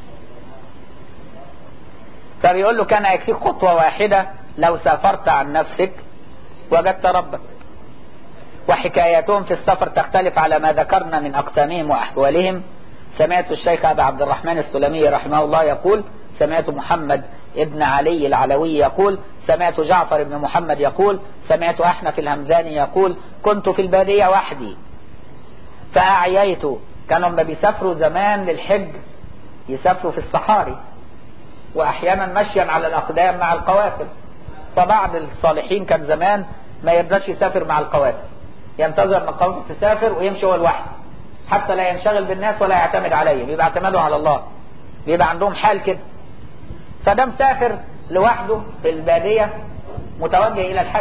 Speaker 1: فبيقول له كان يكفيك خطوه واحده لو سافرت عن نفسك وجدت ربك وحكاياتهم في السفر تختلف على ما ذكرنا من اقسامهم واحوالهم سمعت الشيخ ابا عبد الرحمن السلمي رحمه الله يقول سمعت محمد ابن علي العلوي يقول سمعت جعفر بن محمد يقول سمعت احنف الهمذاني يقول كنت في الباديه وحدي فأعييت كانوا لما بيسافروا زمان للحج يسافروا في الصحاري وأحيانا مشيا على الأقدام مع القوافل فبعض الصالحين كان زمان ما يرضاش يسافر مع القوافل ينتظر ما القوافل تسافر ويمشي هو لوحده حتى لا ينشغل بالناس ولا يعتمد عليهم يبقى اعتماده على الله بيبقى عندهم حال كده فده مسافر لوحده في البادية متوجه إلى الحج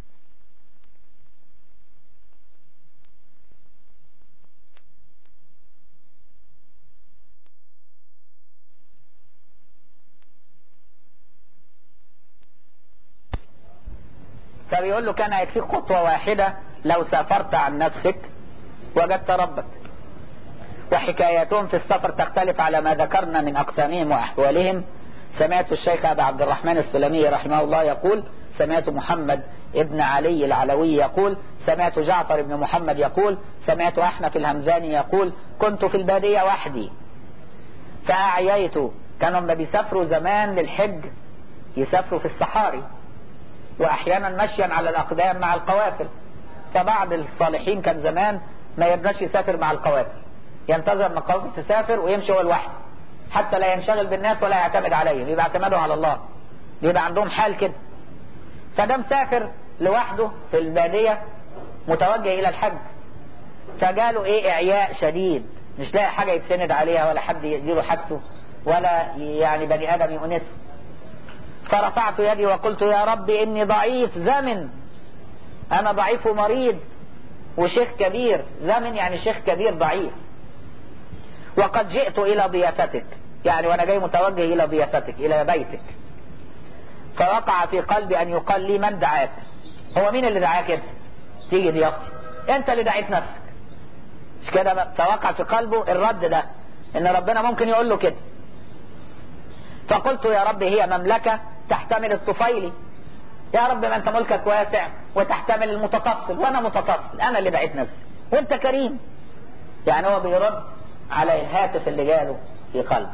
Speaker 1: فبيقول له كان يكفيك خطوة واحدة لو سافرت عن نفسك وجدت ربك وحكاياتهم في السفر تختلف على ما ذكرنا من أقسامهم وأحوالهم سمعت الشيخ أبا عبد الرحمن السلمي رحمه الله يقول سمعت محمد ابن علي العلوي يقول سمعت جعفر بن محمد يقول سمعت أحنف الهمزاني يقول كنت في البادية وحدي فأعييت كانوا لما بيسافروا زمان للحج يسافروا في الصحاري واحيانا مشيا على الاقدام مع القوافل فبعض الصالحين كان زمان ما يرضاش يسافر مع القوافل ينتظر ما القوافل تسافر ويمشي هو لوحده حتى لا ينشغل بالناس ولا يعتمد عليهم يبقى اعتماده على الله بيبقى عندهم حال كده فده مسافر لوحده في البادية متوجه الى الحج فجاله ايه اعياء شديد مش لاقي حاجة يتسند عليها ولا حد يديله حاجته ولا يعني بني ادم يؤنسه فرفعت يدي وقلت يا رب إني ضعيف زمن أنا ضعيف ومريض وشيخ كبير زمن يعني شيخ كبير ضعيف وقد جئت إلى ضيافتك يعني وأنا جاي متوجه إلى ضيافتك إلى بيتك فوقع في قلبي أن يقال لي من دعاك هو مين اللي دعاك انت تيجي ضيافتي انت اللي دعيت نفسك مش كده فوقع في قلبه الرد ده ان ربنا ممكن يقول له كده فقلت يا رب هي مملكة تحتمل الطفيلي يا رب ما انت ملكك واسع وتحتمل المتطفل وانا متطفل انا اللي دعيت نفسي وانت كريم يعني هو بيرد على الهاتف اللي جاله في قلبه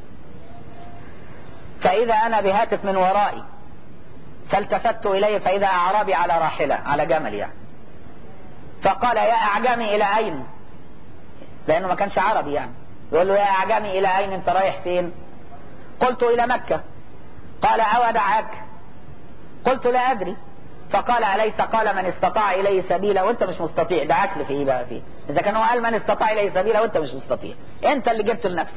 Speaker 1: فاذا انا بهاتف من ورائي فالتفت اليه فاذا اعرابي على راحلة على جمل يعني فقال يا اعجمي الى اين لانه ما كانش عربي يعني يقول له يا اعجمي الى اين انت رايح فين قلت الى مكة قال او دعاك قلت لا ادري فقال اليس قال من استطاع اليه سبيلا وانت مش مستطيع دعاك لي في ايه بقى فيه اذا كان هو قال من استطاع اليه سبيلا وانت مش مستطيع انت اللي جبته لنفسك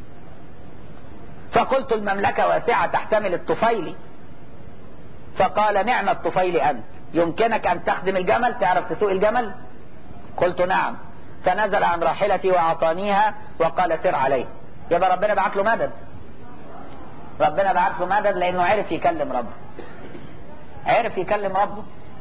Speaker 1: فقلت المملكة واسعة تحتمل الطفيل فقال نعم الطفيل انت يمكنك ان تخدم الجمل تعرف تسوق الجمل قلت نعم فنزل عن راحلتي واعطانيها وقال سر عليه يبقى ربنا بعت له مدد ربنا بعت له مدد لانه عرف يكلم ربه عرف يكلم ربه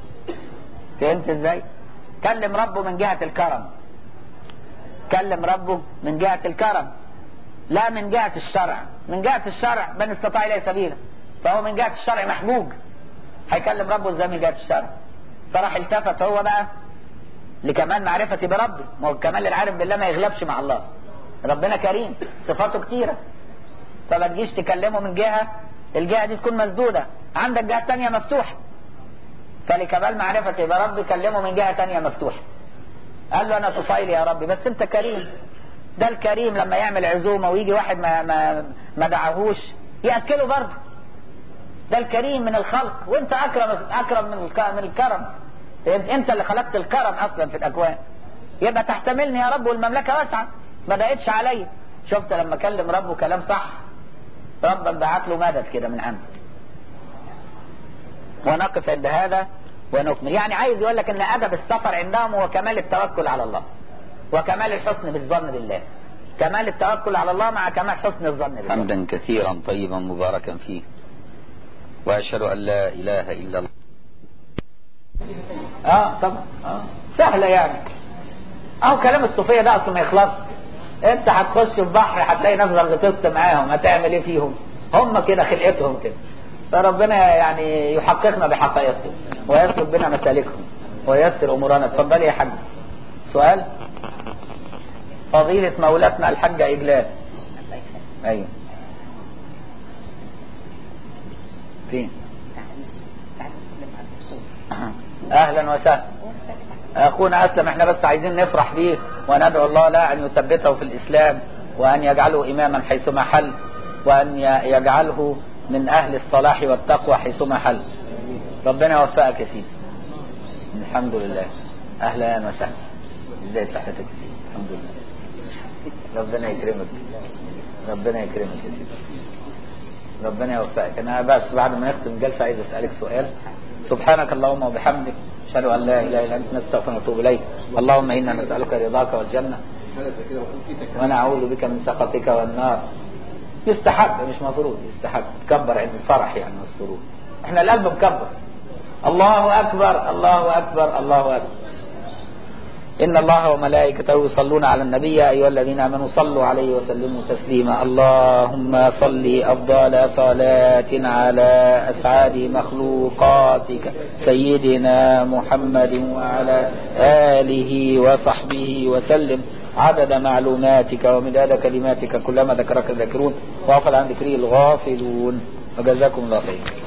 Speaker 1: فهمت ازاي كلم ربه من جهة الكرم كلم ربه من جهة الكرم لا من جهة الشرع من جهة الشرع من استطاع إليه سبيلا فهو من جهة الشرع محجوج هيكلم ربه ازاي من جهة الشرع فراح التفت هو بقى لكمال معرفتي بربي ما هو الكمال العارف بالله ما يغلبش مع الله ربنا كريم صفاته كتيرة فما تجيش تكلمه من جهة الجهة دي تكون مسدودة عندك جهة تانية مفتوحة فلكمال معرفتي بربي كلمه من جهة تانية مفتوحة قال له انا طفيل يا ربي بس انت كريم ده الكريم لما يعمل عزومة ويجي واحد ما, ما, ما دعاهوش يأكله برضه ده الكريم من الخلق وانت اكرم اكرم من من الكرم انت اللي خلقت الكرم اصلا في الاكوان يبقى تحتملني يا رب والمملكة واسعة ما ضاقتش عليا شفت لما كلم ربه كلام صح ربك بعت له مدد كده من عنده ونقف عند هذا ونكمل يعني عايز يقول لك ان ادب السفر عندهم هو كمال التوكل على الله وكمال الحسن بالظن بالله كمال التوكل على الله مع كمال حسن الظن بالله
Speaker 2: حمدا كثيرا طيبا مباركا فيه واشهد ان لا اله الا الله
Speaker 1: اه طبعا اه سهله يعني اهو كلام الصوفيه ده اصلا ما يخلص انت هتخش في بحر هتلاقي ناس غلطت معاهم هتعمل ايه فيهم هم كده خلقتهم كده فربنا يعني يحققنا بحقائقهم ويسلك بنا مسالكهم ويسر امورنا اتفضلي يا حاج سؤال فضيلة مولاتنا الحاجة إجلال أيوه فين أهلا وسهلا أخونا أسلم احنا بس عايزين نفرح بيه وندعو الله لا أن يثبته في الإسلام وأن يجعله إماما حيثما حل وأن يجعله من أهل الصلاح والتقوى حيثما حل ربنا يوفقك يا سيدي الحمد لله أهلا وسهلا ازاي صحتك الحمد لله ربنا يكرمك ربنا يكرمك يا سيدي ربنا يوفقك انا بس بعد ما نختم الجلسه عايز اسالك سؤال سبحانك اللهم وبحمدك اشهد ان لا اله الا انت نستغفرك ونتوب اليك اللهم انا نسالك رضاك والجنه ونعوذ بك من سخطك والنار يستحب مش مفروض يستحب تكبر عند الفرح يعني والسرور احنا القلب مكبر الله اكبر الله اكبر الله اكبر إن الله وملائكته يصلون على النبي يا أيها الذين آمنوا صلوا عليه وسلموا تسليما اللهم صل أفضل صلاة على أسعد مخلوقاتك سيدنا محمد وعلى آله وصحبه وسلم عدد معلوماتك ومداد كلماتك كلما ذكرك الذاكرون وغفل عن ذكره الغافلون وجزاكم الله خيرا